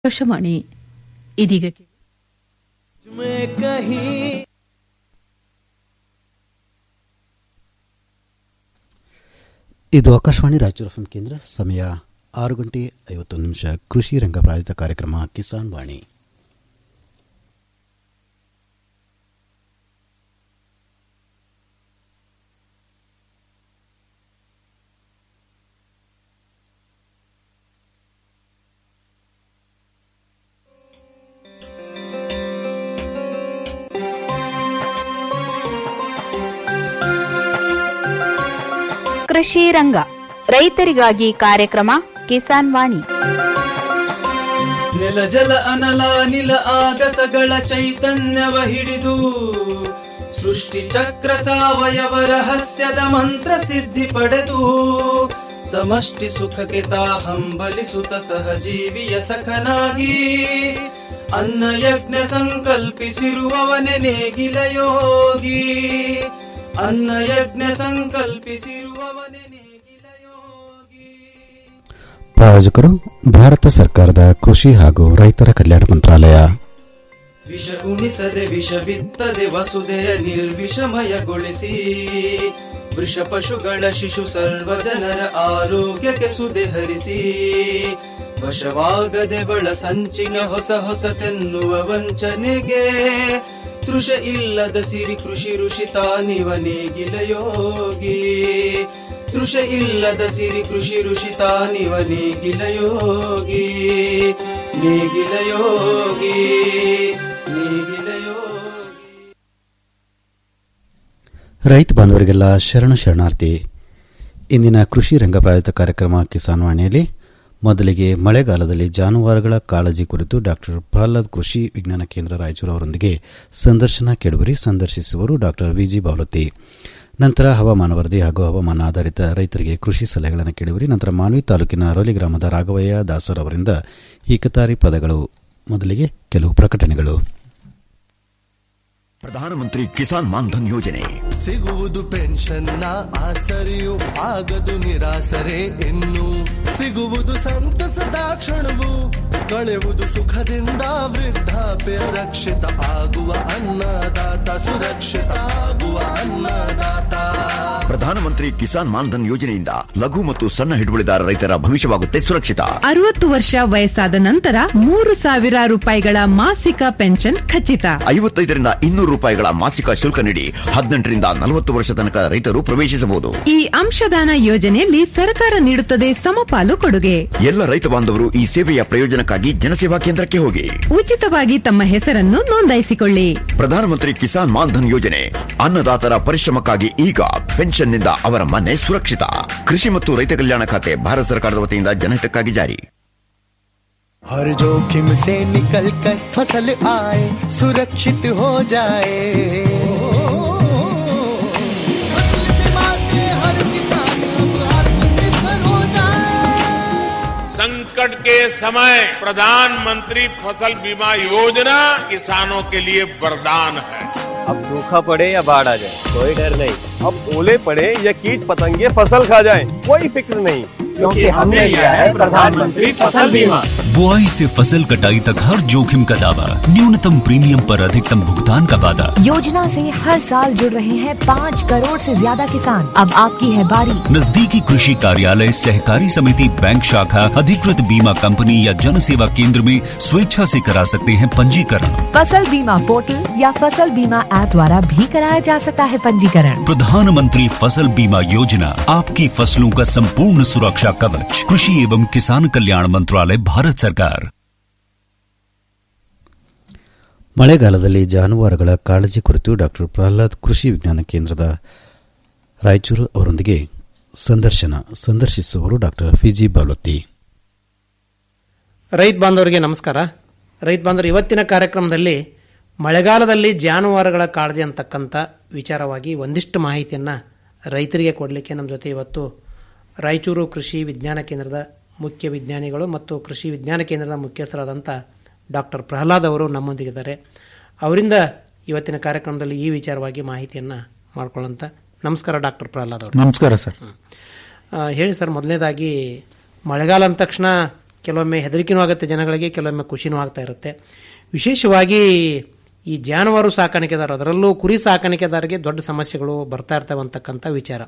ಆಕಾಶವಾಣಿ ಇದೀಗ ಕೇಳಿ में कहीं ಇದು ಆಕಾಶವಾಣಿ ರಾಯಚೂರು ಎಫ್ಎಂ ಕೇಂದ್ರ ಸಮಯ ಆರು ಗಂಟೆ ಐವತ್ತೊಂದು ನಿಮಿಷ ಕೃಷಿ ರಂಗ ಪ್ರಾಯೋಜಿತ ಕಾರ್ಯಕ್ರಮ ಕಿಸಾನ್ ವಾಣಿ ಕೃಷಿ ರಂಗ ರೈತರಿಗಾಗಿ ಕಾರ್ಯಕ್ರಮ ಕಿಸಾನ್ ವಾಣಿ ನೆಲ ಜಲ ಅನಲ ನಿಲ ಆಗಸಗಳ ಚೈತನ್ಯವ ಹಿಡಿದು ಸೃಷ್ಟಿ ಚಕ್ರ ಸಾವಯವ ರಹಸ್ಯದ ಮಂತ್ರ ಸಿದ್ಧಿ ಪಡೆದು ಸಮಷ್ಟಿ ಸುಖಕ್ಕೆ ತಾ ಹಂಬಲಿಸುತ್ತ ಸಹಜೀವಿಯ ಸಖನಾಗಿ ಅನ್ನ ಯಜ್ಞ ಸಂಕಲ್ಪಿಸಿರುವವನೆ ನೇಗಿಲ ಯೋಗಿ ಅನ್ನ ಯಜ್ಞ ಸಂಕಲ್ಪಿಸಿರುವವನೆ ನೇಗಿಲ ಯೋಗಿ ಪ್ರಾಯೋಜಕರು ಭಾರತ ಸರ್ಕಾರದ ಕೃಷಿ ಹಾಗೂ ರೈತರ ಕಲ್ಯಾಣ ಮಂತ್ರಾಲಯ ವಿಷ ಉಣಿಸದೆ ವಿಷ ಬಿತ್ತದೆ ವಸುದೆಯ ನಿರ್ವಿಷಮಯಗೊಳಿಸಿ ವೃಷ ಪಶುಗಳ ಶಿಶು ಸರ್ವ ಜನರ ಆರೋಗ್ಯಕ್ಕೆ ಸುದೆ ಹರಿಸಿ ವಶವಾಗದೆ ಬಳ ಸಂಚಿನ ಹೊಸ ಹೊಸತೆನ್ನುವ ವಂಚನೆಗೆ ತೃಷ ಇಲ್ಲದ ಸಿರಿ ಕೃಷಿ ಋಷಿ ತಾನಿವ ನೇಗಿಲ ಯೋಗಿ ತೃಷ ಇಲ್ಲದ ಸಿರಿ ಕೃಷಿ ಋಷಿ ತಾನಿವ ನೇಗಿಲ ಯೋಗಿ ನೇಗಿಲ ಯೋಗಿ ನೇಗಿಲ ಯೋಗಿ ರೈತ ಬಾಂಧವರಿಗೆಲ್ಲ ಶರಣು ಶರಣಾರ್ಥಿ ಇಂದಿನ ಕೃಷಿ ರಂಗ ಪ್ರಾಯೋಜಿತ ಕಾರ್ಯಕ್ರಮ ಕಿಸಾನ್ ವಾಣಿಯಲ್ಲಿ ಮೊದಲಿಗೆ ಮಳೆಗಾಲದಲ್ಲಿ ಜಾನುವಾರುಗಳ ಕಾಳಜಿ ಕುರಿತು ಡಾಕ್ಟರ್ ಪ್ರಹ್ಲಾದ್ ಕೃಷಿ ವಿಜ್ಞಾನ ಕೇಂದ್ರ ರಾಯಚೂರು ಅವರೊಂದಿಗೆ ಸಂದರ್ಶನ ಕೇಳುವರಿ ಸಂದರ್ಶಿಸುವರು ಡಾಕ್ಟರ್ ವಿಜಿ ಬಾವಲತಿ ನಂತರ ಹವಾಮಾನ ವರದಿ ಹಾಗೂ ಹವಾಮಾನ ಆಧಾರಿತ ರೈತರಿಗೆ ಕೃಷಿ ಸಲಹೆಗಳನ್ನು ಕೇಳುವರಿ ನಂತರ ಮಾನ್ವಿ ತಾಲೂಕಿನ ರೋಲಿ ಗ್ರಾಮದ ರಾಘವಯ್ಯ ದಾಸರ್ ಅವರಿಂದ ಈ ಕತಾರಿ ಪದಗಳು ಮೊದಲಿಗೆ ಕೆಲವು ಪ್ರಕಟಣೆಗಳು ಪ್ರಧಾನಮಂತ್ರಿ ಕಿಸಾನ್ ಮಾನ್ಧನ್ ಯೋಜನೆ ಸಿಗುವುದು ಪೆನ್ಷನ್ನ ಆಸರೆಯು ಆಗದು ನಿರಾಸರೆ ಇನ್ನು ಸಿಗುವುದು ಸಂತಸದ ಕ್ಷಣವು ಕಳೆಯುವುದು ಸುಖದಿಂದ ವೃದ್ಧಾಪ್ಯ ರಕ್ಷಿತ ಆಗುವ ಅನ್ನದಾತ ಸುರಕ್ಷಿತ ಆಗುವ ಅನ್ನದಾತ ಪ್ರಧಾನಮಂತ್ರಿ ಕಿಸಾನ್ ಮಾನ್ಧನ್ ಯೋಜನೆಯಿಂದ ಲಘು ಮತ್ತು ಸಣ್ಣ ಹಿಡುವಳಿದಾರ ರೈತರ ಭವಿಷ್ಯವಾಗುತ್ತೆ ಸುರಕ್ಷಿತ ಅರವತ್ತು ವರ್ಷ ವಯಸ್ಸಾದ ನಂತರ ಮೂರು ಸಾವಿರ ರೂಪಾಯಿಗಳ ಮಾಸಿಕ ಪೆನ್ಷನ್ ಖಚಿತ ಐವತ್ತೈದರಿಂದ ಇನ್ನೂರು ರೂಪಾಯಿಗಳ ಮಾಸಿಕ ಶುಲ್ಕ ನೀಡಿ ಹದಿನೆಂಟರಿಂದ ನಲವತ್ತು ವರ್ಷ ತನಕ ರೈತರು ಪ್ರವೇಶಿಸಬಹುದು ಈ ಅಂಶದಾನ ಯೋಜನೆಯಲ್ಲಿ ಸರ್ಕಾರ ನೀಡುತ್ತದೆ ಸಮಪಾಲು ಕೊಡುಗೆ ಎಲ್ಲ ರೈತ ಬಾಂಧವರು ಈ ಸೇವೆಯ ಪ್ರಯೋಜನಕ್ಕಾಗಿ ಜನಸೇವಾ ಕೇಂದ್ರಕ್ಕೆ ಹೋಗಿ ಉಚಿತವಾಗಿ ತಮ್ಮ ಹೆಸರನ್ನು ನೋಂದಾಯಿಸಿಕೊಳ್ಳಿ ಪ್ರಧಾನಮಂತ್ರಿ ಕಿಸಾನ್ ಮಾನ್ಧನ್ ಯೋಜನೆ ಅನ್ನದಾತರ ಪರಿಶ್ರಮಕ್ಕಾಗಿ ಈಗ ಪೆನ್ಷನ್ನಿಂದ ಅವರ ಮನೆ ಸುರಕ್ಷಿತ ಕೃಷಿ ಮತ್ತು ರೈತ ಕಲ್ಯಾಣ ಖಾತೆ ಭಾರತ ಸರ್ಕಾರದ ವತಿಯಿಂದ ಜನಹಿತಕ್ಕಾಗಿ ಜಾರಿ हर जोखिम से निकल कर फसल आए सुरक्षित हो जाए फसल बीमा से हर किसान अब आत्मनिर्भर हो जाए संकट के समय प्रधानमंत्री फसल बीमा योजना किसानों के लिए वरदान है अब सूखा पड़े या बाढ़ आ जाए कोई डर नहीं अब ओले पड़े या कीट पतंगे फसल खा जाए कोई फिक्र नहीं क्योंकि हमने लिया है प्रधानमंत्री फसल बीमा बुआई से फसल कटाई तक हर जोखिम का दावा न्यूनतम प्रीमियम पर अधिकतम भुगतान का वादा योजना से हर साल जुड़ रहे हैं पाँच करोड़ से ज्यादा किसान अब आपकी है बारी नजदीकी कृषि कार्यालय सहकारी समिति बैंक शाखा अधिकृत बीमा कंपनी या जन सेवा केंद्र में स्वेच्छा से करा सकते हैं पंजीकरण फसल बीमा पोर्टल या फसल बीमा ऐप द्वारा भी कराया जा सकता है पंजीकरण प्रधानमंत्री फसल बीमा योजना आपकी फसलों का संपूर्ण सुरक्षा कवच कृषि एवं किसान कल्याण मंत्रालय भारत सरकार ಮಳೆಗಾಲದಲ್ಲಿ ಜಾನುವಾರುಗಳ ಕಾಳಜಿ ಕುರಿತು ಡಾಕ್ಟರ್ ಪ್ರಹ್ಲಾದ್ ಕೃಷಿ ವಿಜ್ಞಾನ ಕೇಂದ್ರದ ರಾಯಚೂರು ಅವರೊಂದಿಗೆ ಸಂದರ್ಶನ ಸಂದರ್ಶಿಸುವವರು ಡಾಕ್ಟರ್ ಫಿಜಿ ಬಾವಲತ್ತಿ ರೈತ ಬಾಂಧವರಿಗೆ ನಮಸ್ಕಾರ ರೈತ ಬಾಂಧವರು ಇವತ್ತಿನ ಕಾರ್ಯಕ್ರಮದಲ್ಲಿ ಮಳೆಗಾಲದಲ್ಲಿ ಜಾನುವಾರುಗಳ ಕಾಳಜಿ ಅಂತಕ್ಕಂಥ ವಿಚಾರವಾಗಿ ಒಂದಿಷ್ಟು ಮಾಹಿತಿಯನ್ನು ರೈತರಿಗೆ ಕೊಡಲಿಕ್ಕೆ ನಮ್ಮ ಜೊತೆ ಇವತ್ತು ರಾಯಚೂರು ಕೃಷಿ ವಿಜ್ಞಾನ ಕೇಂದ್ರದ ಮುಖ್ಯ ವಿಜ್ಞಾನಿಗಳು ಮತ್ತು ಕೃಷಿ ವಿಜ್ಞಾನ ಕೇಂದ್ರದ ಮುಖ್ಯಸ್ಥರಾದಂಥ ಡಾಕ್ಟರ್ ಪ್ರಹ್ಲಾದ್ ಅವರು ನಮ್ಮೊಂದಿಗಿದ್ದಾರೆ ಅವರಿಂದ ಇವತ್ತಿನ ಕಾರ್ಯಕ್ರಮದಲ್ಲಿ ಈ ವಿಚಾರವಾಗಿ ಮಾಹಿತಿಯನ್ನು ಮಾಡ್ಕೊಳ್ಳೋಂಥ ನಮಸ್ಕಾರ ಡಾಕ್ಟರ್ ಪ್ರಹ್ಲಾದ್ ಅವರು ನಮಸ್ಕಾರ ಸರ್ ಆ, ಹೇಳಿ ಸರ್ ಮೊದಲನೇದಾಗಿ ಮಳೆಗಾಲ ಅಂದ ತಕ್ಷಣ ಕೆಲವೊಮ್ಮೆ ಹೆದರಿಕೆನೂ ಆಗುತ್ತೆ ಜನಗಳಿಗೆ ಕೆಲವೊಮ್ಮೆ ಖುಷಿನೂ ಆಗ್ತಾ ಇರುತ್ತೆ ವಿಶೇಷವಾಗಿ ಈ ಜಾನುವಾರು ಸಾಕಾಣಿಕೆದಾರ ಅದರಲ್ಲೂ ಕುರಿ ಸಾಕಾಣಿಕೆದಾರರಿಗೆ ದೊಡ್ಡ ಸಮಸ್ಯೆಗಳು ಬರ್ತಾ ಇರ್ತವೆ ಅಂತಕ್ಕಂಥ ವಿಚಾರ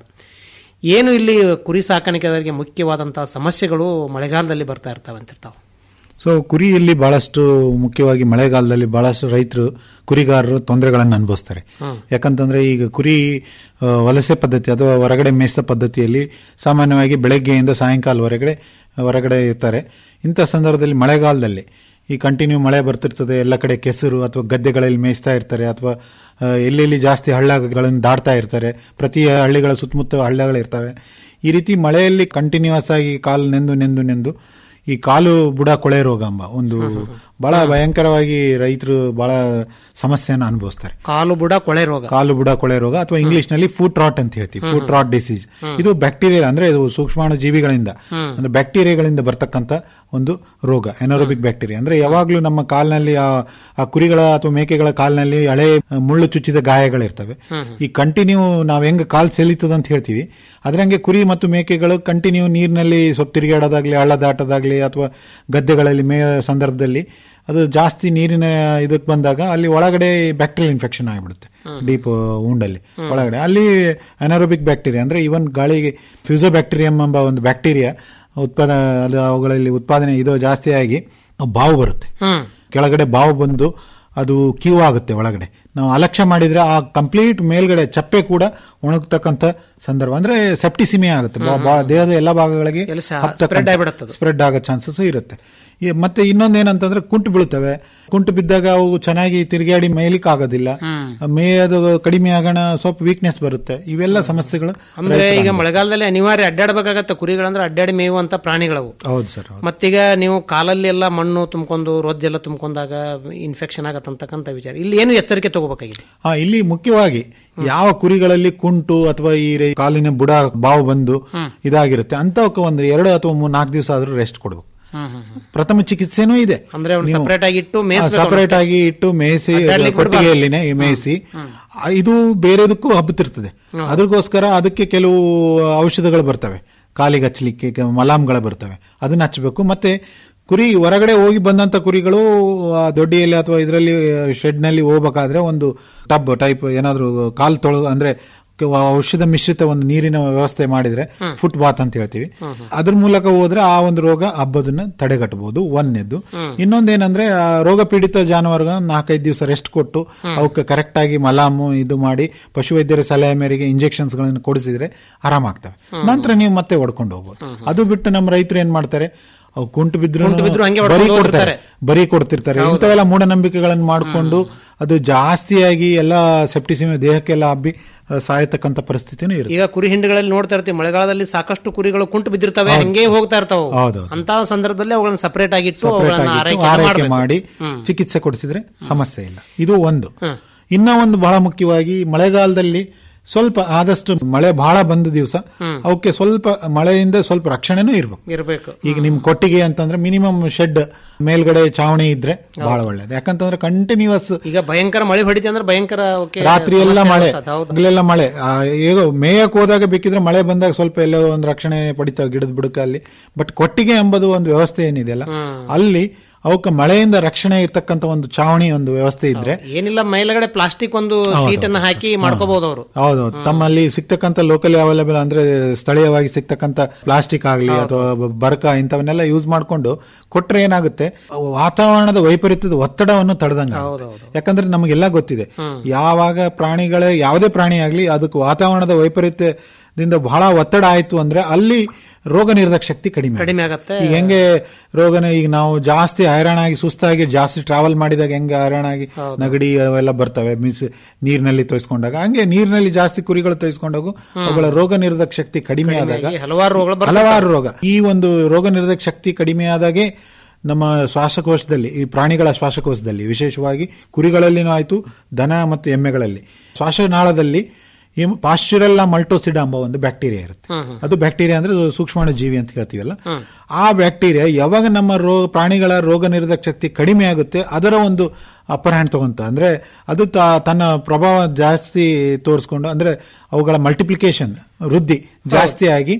ಏನು ಇಲ್ಲಿ ಕುರಿ ಸಾಕಾಣಿಕೆದಾರರಿಗೆ ಮುಖ್ಯವಾದಂಥ ಸಮಸ್ಯೆಗಳು ಮಳೆಗಾಲದಲ್ಲಿ ಬರ್ತಾ ಇರ್ತವೆ ಅಂತಿರ್ತಾವೆ ಸೊ ಕುರಿಯಲ್ಲಿ ಬಹಳಷ್ಟು ಮುಖ್ಯವಾಗಿ ಮಳೆಗಾಲದಲ್ಲಿ ಬಹಳಷ್ಟು ರೈತರು ಕುರಿಗಾರರು ತೊಂದರೆಗಳನ್ನು ಅನುಭವಿಸ್ತಾರೆ ಹ್ಮ್. ಯಾಕಂತಂದ್ರೆ ಈಗ ಕುರಿ ಆ, ವಲಸೆ ಪದ್ಧತಿ ಅಥವಾ ಹೊರಗಡೆ ಮೇಯಿಸೋ ಪದ್ಧತಿಯಲ್ಲಿ ಸಾಮಾನ್ಯವಾಗಿ ಬೆಳಗ್ಗೆಯಿಂದ ಸಾಯಂಕಾಲವರೆಗೆ ಹೊರಗಡೆ ಇರ್ತಾರೆ ಇಂಥ ಸಂದರ್ಭದಲ್ಲಿ ಮಳೆಗಾಲದಲ್ಲಿ ಈ ಕಂಟಿನ್ಯೂ ಮಳೆ ಬರ್ತಿರ್ತದೆ ಎಲ್ಲ ಕಡೆ ಕೆಸರು ಅಥವಾ ಗದ್ದೆಗಳಲ್ಲಿ ಮೇಯಿಸ್ತಾ ಇರ್ತಾರೆ ಅಥವಾ ಆ, ಎಲ್ಲೆಲ್ಲಿ ಜಾಸ್ತಿ ಹಳ್ಳಗಳನ್ನು ದಾಟ್ತಾ ಇರ್ತಾರೆ ಪ್ರತಿ ಹಳ್ಳಿಗಳ ಸುತ್ತಮುತ್ತ ಹಳ್ಳಗಳಿರ್ತವೆ ಈ ರೀತಿ ಮಳೆಯಲ್ಲಿ ಕಂಟಿನ್ಯೂಸ್ ಆಗಿ ಕಾಲು ನೆಂದು ನೆಂದು ನೆಂದು ಈ ಕಾಲು ಬುಡ ಕೊಳೆ ರೋಗ ಎಂಬ ಒಂದು ಬಹಳ ಭಯಂಕರವಾಗಿ ರೈತರು ಬಹಳ ಸಮಸ್ಯೆಯನ್ನು ಅನುಭವಿಸ್ತಾರೆ ಕಾಲು ಬುಡ ಕೊಳೆ ರೋಗ ಕಾಲು ಬುಡ ಕೊಳೆ ರೋಗ ಅಥವಾ ಇಂಗ್ಲಿಷ್ ನಲ್ಲಿ ಫುಟ್ ರಾಟ್ ಅಂತ ಹೇಳ್ತೀವಿ hmm, foot rot disease hmm. ಇದು ಬ್ಯಾಕ್ಟೀರಿಯಾ ಅಂದ್ರೆ ಇದು ಸೂಕ್ಷ್ಮಾಣು ಜೀವಿಗಳಿಂದ ಹ್ಮ್. ಅಂದ್ರೆ ಬ್ಯಾಕ್ಟೀರಿಯಾಗಳಿಂದ ಬರ್ತಕ್ಕಂತ ಒಂದು ರೋಗ ಎನೋರೋಬಿಕ್ ಬ್ಯಾಕ್ಟೀರಿಯಾ ಅಂದ್ರೆ ಯಾವಾಗ್ಲೂ ನಮ್ಮ ಕಾಲಿನಲ್ಲಿ ಆ ಆ ಕುರಿಗಳ ಅಥವಾ ಮೇಕೆಗಳ ಕಾಲಿನಲ್ಲಿ ಹಳೆ ಮುಳ್ಳು ಚುಚ್ಚಿದ ಗಾಯಗಳಿರ್ತವೆ ಹ್ಮ್. ಈ ಕಂಟಿನ್ಯೂ ನಾವ್ ಹೆಂಗ್ ಕಾಲ್ ಸೆಲೀತದ ಅಂತ ಹೇಳ್ತೀವಿ ಅದ್ರಂಗೆ ಕುರಿ ಮತ್ತು ಮೇಕೆಗಳು ಕಂಟಿನ್ಯೂ ನೀರಿನಲ್ಲಿ ಸ್ವಲ್ಪ ತಿರುಗಾಡೋದಾಗ್ಲಿ ಹಳ್ಳ ದಾಟೋದಾಗ್ಲಿ ಅಥವಾ ಗದ್ದೆಗಳಲ್ಲಿ ಮೇಯ ಸಂದರ್ಭದಲ್ಲಿ ಅದು ಜಾಸ್ತಿ ನೀರಿನ ಇದಕ್ಕೆ ಬಂದಾಗ ಅಲ್ಲಿ ಒಳಗಡೆ ಬ್ಯಾಕ್ಟೀರಿಯಲ್ ಇನ್ಫೆಕ್ಷನ್ ಆಗಿಬಿಡುತ್ತೆ ಡೀಪ್ ಉಂಡಲ್ಲಿ ಒಳಗಡೆ ಅಲ್ಲಿ ಅನಾರೋಬಿಕ್ ಬ್ಯಾಕ್ಟೀರಿಯಾ ಅಂದ್ರೆ ಇವನ್ ಗಾಳಿಗೆ ಫ್ಯೂಸೋಬ್ಯಾಕ್ಟೀರಿಯಂ ಎಂಬ ಒಂದು ಬ್ಯಾಕ್ಟೀರಿಯಾ ಉತ್ಪಾದನೆ ಅದು ಅವುಗಳಲ್ಲಿ ಉತ್ಪಾದನೆ ಇದು ಜಾಸ್ತಿ ಆಗಿ ಬಾವು ಬರುತ್ತೆ ಹ್ಮ್ ಕೆಳಗಡೆ ಬಾವು ಬಂದು ಅದು ಕ್ಯೂ ಆಗುತ್ತೆ ಒಳಗಡೆ ನಾವು ಅಲಕ್ಷ್ಯ ಮಾಡಿದ್ರೆ ಆ ಕಂಪ್ಲೀಟ್ ಮೇಲ್ಗಡೆ ಚಪ್ಪೆ ಕೂಡ ಒಣಗ್ತಕ್ಕಂಥ ಸಂದರ್ಭ ಅಂದ್ರೆ ಸೆಪ್ಟಿಸಿಮಿಯಾ ಆಗುತ್ತೆ ಬಾ- ಬಾ- ದೇಹದ ಎಲ್ಲ ಭಾಗಗಳಿಗೆ ಎಲ್ಲ ಸಹ spread ಆಗ್ಬಿಡುತ್ತೆ ಅದು. ಸ್ಪ್ರೆಡ್ ಆಗೋ ಚಾನ್ಸಸ್ ಇರುತ್ತೆ ಈ ಮತ್ತೆ ಇನ್ನೊಂದೇನಂತಂದ್ರೆ ಕುಂಟು ಬೀಳ್ತವೆ ಕುಂಟು ಬಿದ್ದಾಗ ಅವು ಚೆನ್ನಾಗಿ ತಿರುಗಾಡಿ ಮೇಯ್ಲಿಕ್ಕೆ ಆಗೋದಿಲ್ಲ ಮೇಯದು ಕಡಿಮೆ ಆಗೋಣ ಸ್ವಲ್ಪ ವೀಕ್ನೆಸ್ ಬರುತ್ತೆ ಇವೆಲ್ಲ ಸಮಸ್ಯೆಗಳು ಅಂದ್ರೆ ರೈತರ ಈಗ ಅನುಭವ. ಮಳೆಗಾಲದಲ್ಲಿ ಅನಿವಾರ್ಯ ಅಡ್ಡಾಡಬೇಕಾಗತ್ತೆ ಕುರಿಗಳಂದ್ರೆ ಅಡ್ಡಾಡಿ ಮೇಯುವಂತ ಪ್ರಾಣಿಗಳವು ಹೌದು ಸರ್ ಹೌದು. ಮತ್ತೀಗ ನೀವು ಕಾಲಲ್ಲಿ ಎಲ್ಲ ಮಣ್ಣು ತುಂಬಿಕೊಂಡು ರೊಜ್ಜೆಲ್ಲ ತುಂಬಿಕೊಂಡಾಗ ಇನ್ಫೆಕ್ಷನ್ ಆಗತ್ತಂತಕ್ಕಂಥ ವಿಚಾರ ಇಲ್ಲಿ ಏನು ಎಚ್ಚರಿಕೆ ತಗೋಬೇಕಾಗಿದೆ ಆ ಇಲ್ಲಿ ಮುಖ್ಯವಾಗಿ ಯಾವ ಕುರಿಗಳಲ್ಲಿ ಕುಂಟು ಅಥವಾ ಈ ರೇ- ಕಾಲಿನ ಬುಡ ಬಾವು ಬಂದು ಇದಾಗಿರುತ್ತೆ ಅಂತವಕ್ಕೆ ಒಂದು ಎರಡು ಅಥವಾ ಮೂರು ನಾಲ್ಕು ದಿವಸ ಆದ್ರೂ ರೆಸ್ಟ್ ಕೊಡ್ಬೇಕು ಪ್ರಥಮ ಚಿಕಿತ್ಸೆನೂ ಇದೆ ಅಂದ್ರೆ ಅವ್ನು separate ಆಗಿ ಇಟ್ಟು ಮೇಯ್ಸ್ಬೇಕು ಸಪರೇಟ್ ಅವ್ನಷ್ಟೇ. ಆಗಿ ಇಟ್ಟು ಮೇಯಿಸಿ ಅಡ್ಡಾಡ್ಲಿಕ್ಕೆ ಕೊಟ್ಟಿಗೆಯಲ್ಲಿನೇ ಮೇಯಿಸಿ ಆ, ಇದು ಬೇರೆದಕ್ಕೂ ಹಬ್ಬತಿರ್ತದೆ ಅದಕ್ಕೋಸ್ಕರ ಅದಕ್ಕೆ ಕೆಲವು ಔಷಧಗಳು ಬರ್ತವೆ ಕಾಲಿಗೆ ಹಚ್ಚಲಿಕ್ಕೆ ಕೆ- ಮಲಾಮ್ಗಳು ಬರ್ತವೆ ಅದನ್ನ ಹಚ್ಚಬೇಕು ಮತ್ತೆ ಕುರಿ ಹೊರಗಡೆ ಹೋಗಿ ಬಂದಂತ ಕುರಿಗಳು ಆ ದೊಡ್ಡಿಯಲ್ಲಿ ಅಥವಾ ಇದರಲ್ಲಿ ಶೆಡ್ ನಲ್ಲಿ ಹೋಗ್ಬೇಕಾದ್ರೆ ಒಂದು ಟಬ್ ಟೈಪ್ ಏನಾದ್ರು ಕಾಲ್ ತೊಳ ಅಂದ್ರೆ ಕೆ- ಔಷಧ ಮಿಶ್ರಿತ ಒಂದು ನೀರಿನ ವ್ಯವಸ್ಥೆ ಮಾಡಿದ್ರೆ ಫುಟ್ ಬಾತ್ ಅಂತ ಹೇಳ್ತೀವಿ ಅದ್ರ ಮೂಲಕ ಹೋದ್ರೆ ಆ ಒಂದು ರೋಗ ಹಬ್ಬದನ್ನ ತಡೆಗಟ್ಟಬಹುದು ಒಂದನೇದ್ದು ಇನ್ನೊಂದೇನಂದ್ರೆ ಆ ರೋಗ ಪೀಡಿತ ಜಾನುವಾರುಗಳನ್ನ ನಾಲ್ಕೈದು ದಿವಸ ರೆಸ್ಟ್ ಕೊಟ್ಟು ಅವಕ್ಕೆ ಕರೆಕ್ಟ್ ಆಗಿ ಮಲಾಮು ಇದು ಮಾಡಿ ಪಶುವೈದ್ಯರ ಸಲಹೆ ಮೇರೆಗೆ ಇಂಜೆಕ್ಷನ್ಸ್ ಗಳನ್ನು ಕೊಡಿಸಿದ್ರೆ ಆರಾಮಾಗ್ತವೆ ನಂತರ ನೀವು ಮತ್ತೆ ಹೊಡ್ಕೊಂಡು ಹೋಗ್ಬೋದು ಅದು ಬಿಟ್ಟು ನಮ್ಮ ರೈತರು ಏನ್ ಮಾಡ್ತಾರೆ ಅವು ಕುಂಟು ಬಿದ್ರು ಕುಂಟು ಬಿದ್ರು ಹಂಗೆ ಬರೀ ಹೊಡ್ಕೊಂಡು ಕೊಡ್ತಾರೆ ಹೋಗ್ತಾರೆ. ಬರೀ ಕೊಡ್ತಿರ್ತಾರೆ ಇಂಥವೆಲ್ಲ ಮೂಢನಂಬಿಕೆಗಳನ್ನು ಮಾಡಿಕೊಂಡು ಅದು ಜಾಸ್ತಿಯಾಗಿ ಎಲ್ಲ ಸೆಪ್ಟಿಸಿಮೆ ದೇಹಕ್ಕೆಲ್ಲ ಹಬ್ಬಿ ಆ, ಸಾಯತಕ್ಕಂತ ಪರಿಸ್ಥಿತಿನೂ ಇರುತ್ತೆ ಈಗ ಕುರಿ ಹಿಂಡುಗಳಲ್ಲಿ ನೋಡ್ತಾ ಇರ್ತೀವಿ ಮಳೆಗಾಲದಲ್ಲಿ ಸಾಕಷ್ಟು ಕುರಿಗಳು ಕುಂಟು ಬಿದ್ದಿರ್ತವೆ ಹಂಗೆ ಹೋಗ್ತಾ ಇರ್ತಾವೆ ಹೌದೌದು. ಅಂತ ಸಂದರ್ಭದಲ್ಲಿ ಅವುಗಳನ್ನ ಸಪರೇಟ್ ಆಗಿಟ್ಟು ಸಪರೇಟ್ ಅವುಗಳನ್ನ ಆಗಿಟ್ಟು ಆರೈಕೆ ಆರೈಕೆ ಮಾಡ್ಬೇಕು. ಮಾಡಿ ಹ್ಮ್. ಚಿಕಿತ್ಸೆ ಕೊಡಿಸಿದ್ರೆ ಸಮಸ್ಯೆ ಇಲ್ಲ ಇದು ಒಂದು ಇನ್ನ ಒಂದು ಬಹಳ ಮುಖ್ಯವಾಗಿ ಮಳೆಗಾಲದಲ್ಲಿ ಸ್ವಲ್ಪ ಆದಷ್ಟು ಮಳೆ ಬಹಳ ಬಂದ ದಿವಸ ಅವಕ್ಕೆ ಸ್ವಲ್ಪ ಮಳೆಯಿಂದ ಸ್ವಲ್ಪ ರಕ್ಷಣೆನೂ ಇರ್ಬೇಕು ಇರ್ಬೇಕು ಈಗ ನಿಮ್ ಕೊಟ್ಟಿಗೆ ಅಂತಂದ್ರೆ ಮಿನಿಮಮ್ ಶೆಡ್ ಮೇಲ್ಗಡೆ ಚಾವಣಿ ಇದ್ರೆ ಬಹಳ ಒಳ್ಳೇದು ಯಾಕಂತಂದ್ರೆ ಕಂಟಿನ್ಯೂಸ್ ಈಗ ಭಯಂಕರ ಮಳೆ ಹೊಡಿತೆ ಅಂದ್ರೆ ಭಯಂಕರ ಅವಕ್ಕೆ ರಾತ್ರಿ ಎಲ್ಲ ಸಮಸ್ಯೆ ಮಳೆ ಅನ್ಸತ್ತೆ. ಹೌದು ಹಗಲೆಲ್ಲ ಮಳೆ ಆ, ಈಗ ಮೇಯಕ್ ಹೋದಾಗ ಬೇಕಿದ್ರೆ ಮಳೆ ಬಂದಾಗ ಸ್ವಲ್ಪ ಎಲ್ಲೋ ಒಂದು ರಕ್ಷಣೆ ಪಡಿತಾವ ಗಿಡದ ಬುಡಕ ಅಲ್ಲಿ ಬಟ್ ಕೊಟ್ಟಿಗೆ ಎಂಬುದು ಒಂದು ವ್ಯವಸ್ಥೆ ಏನಿದೆಯಲ್ಲ ಅಲ್ಲಿ ಅವಕ್ಕೆ ಮಳೆಯಿಂದ ರಕ್ಷಣೆ ಇರ್ತಕ್ಕಂತ ಒಂದು ಚಾವಣಿ ಒಂದು ವ್ಯವಸ್ಥೆ ಇದ್ರೆ ಏನಿಲ್ಲ ಮೇಲ್ಗಡೆ ಪ್ಲಾಸ್ಟಿಕ್ ಒಂದು ಹೌದು, ಶೀಟ್ ಅನ್ನ ಹಾಕಿ ಮಾಡ್ಕೋಬಹುದು ಅವರು ಹೌದೌದು ತಮ್ಮಲ್ಲಿ ಸಿಗ್ತಕ್ಕಂತ ಲೋಕಲ್ ಅವೈಲೇಬಲ್ ಅಂದ್ರೆ ಸ್ಥಳೀಯವಾಗಿ ಸಿಗ್ತಕ್ಕಂತ ಪ್ಲಾಸ್ಟಿಕ್ ಆಗ್ಲಿ ಅಥವಾ ಬ- ಬರ್ಕ ಇಂಥವನ್ನೆಲ್ಲ ಯೂಸ್ ಮಾಡ್ಕೊಂಡು ಕೊಟ್ರೆ ಏನಾಗುತ್ತೆ ವಾತಾವರಣದ ವೈಪರೀತ್ಯದ ಒತ್ತಡವನ್ನು ತಡೆದಂಗ ಯಾಕಂದ್ರೆ ನಮಗೆಲ್ಲ ಗೊತ್ತಿದೆ ಯಾವಾಗ ಪ್ರಾಣಿಗಳೇ ಯಾವುದೇ ಪ್ರಾಣಿ ಆಗ್ಲಿ ಅದಕ್ಕೆ ವಾತಾವರಣದ ವೈಪರೀತ್ಯದಿಂದ ಬಹಳ ಒತ್ತಡ ಆಯ್ತು ಅಂದ್ರೆ ಅಲ್ಲಿ ರೋಗ ನಿರೋಧಕ ಶಕ್ತಿ ಕಡಿಮೆ ಕಡಿಮೆ ಆಗತ್ತೆ ಈಗ ಹೆಂಗೆ ರೋಗನ ಈಗ ನಾವು ಜಾಸ್ತಿ ಹೈರಾಣಾಗಿ ಸುಸ್ತಾಗಿ ಜಾಸ್ತಿ ಟ್ರಾವೆಲ್ ಮಾಡಿದಾಗ ಹೆಂಗೆ ಹೈರಾಣಾಗಿ ನಗಡಿ ಅವೆಲ್ಲ ಬರ್ತವೆ ಮೀನ್ಸ್ ನೀರಿನಲ್ಲಿ ತೋಯಿಸ್ಕೊಂಡಾಗ ಹಂಗೆ ನೀರಿನಲ್ಲಿ ಜಾಸ್ತಿ ಕುರಿಗಳು ತೋಯಿಸ್ಕೊಂಡಾಗ ಅವುಗಳ ರೋಗ ನಿರೋಧಕ ಶಕ್ತಿ ಕಡಿಮೆ ಆದಾಗ ಆಗಿ ಹಲವಾರು ರೋಗಗಳು ಬರ್ತವೆ. ಹಲವಾರು ರೋಗ ಈ ಒಂದು ರೋಗ ನಿರೋಧಕ ಶಕ್ತಿ ಕಡಿಮೆ ಆದಾಗೆ ನಮ್ಮ ಶ್ವಾಸಕೋಶದಲ್ಲಿ ಈ ಪ್ರಾಣಿಗಳ ಶ್ವಾಸಕೋಶದಲ್ಲಿ ವಿಶೇಷವಾಗಿ ಕುರಿಗಳಲ್ಲಿನೂ ಆಯ್ತು ದನ ಮತ್ತು ಎಮ್ಮೆಗಳಲ್ಲಿ ಶ್ವಾಸನಾಳದಲ್ಲಿ ಪಾಶ್ಚುರೆಲ್ಲ ಮಲ್ಟೋಸಿಡ ಎಂಬ ಒಂದು ಬ್ಯಾಕ್ಟೀರಿಯಾ ಇರುತ್ತೆ ಅದು ಬ್ಯಾಕ್ಟೀರಿಯಾ ಅಂದ್ರೆ ಅದು ಸೂಕ್ಷ್ಮಾಣು ಜೀವಿ ಅಂತ ಹೇಳ್ತೀವಲ್ಲ ಆ ಬ್ಯಾಕ್ಟೀರಿಯಾ ಯಾವಾಗ ನಮ್ಮ ರೋಗ ಪ್ರಾಣಿಗಳ ರೋಗ ನಿರೋಧಕ ಶಕ್ತಿ ಕಡಿಮೆ ಆಗುತ್ತೆ ಅದರ ಒಂದು ಅಪ್ಪರ್ ಹ್ಯಾಂಡ್ ತಗೊಂತ ಅಂದ್ರೆ ಅದು ತ- ತನ್ನ ಪ್ರಭಾವ ಜಾಸ್ತಿ ತೋರಿಸ್ಕೊಂಡು ಅಂದ್ರೆ ಅವುಗಳ ಮಲ್ಟಿಪ್ಲಿಕೇಶನ್ ವೃದ್ಧಿ ಜಾಸ್ತಿ ಆಗಿ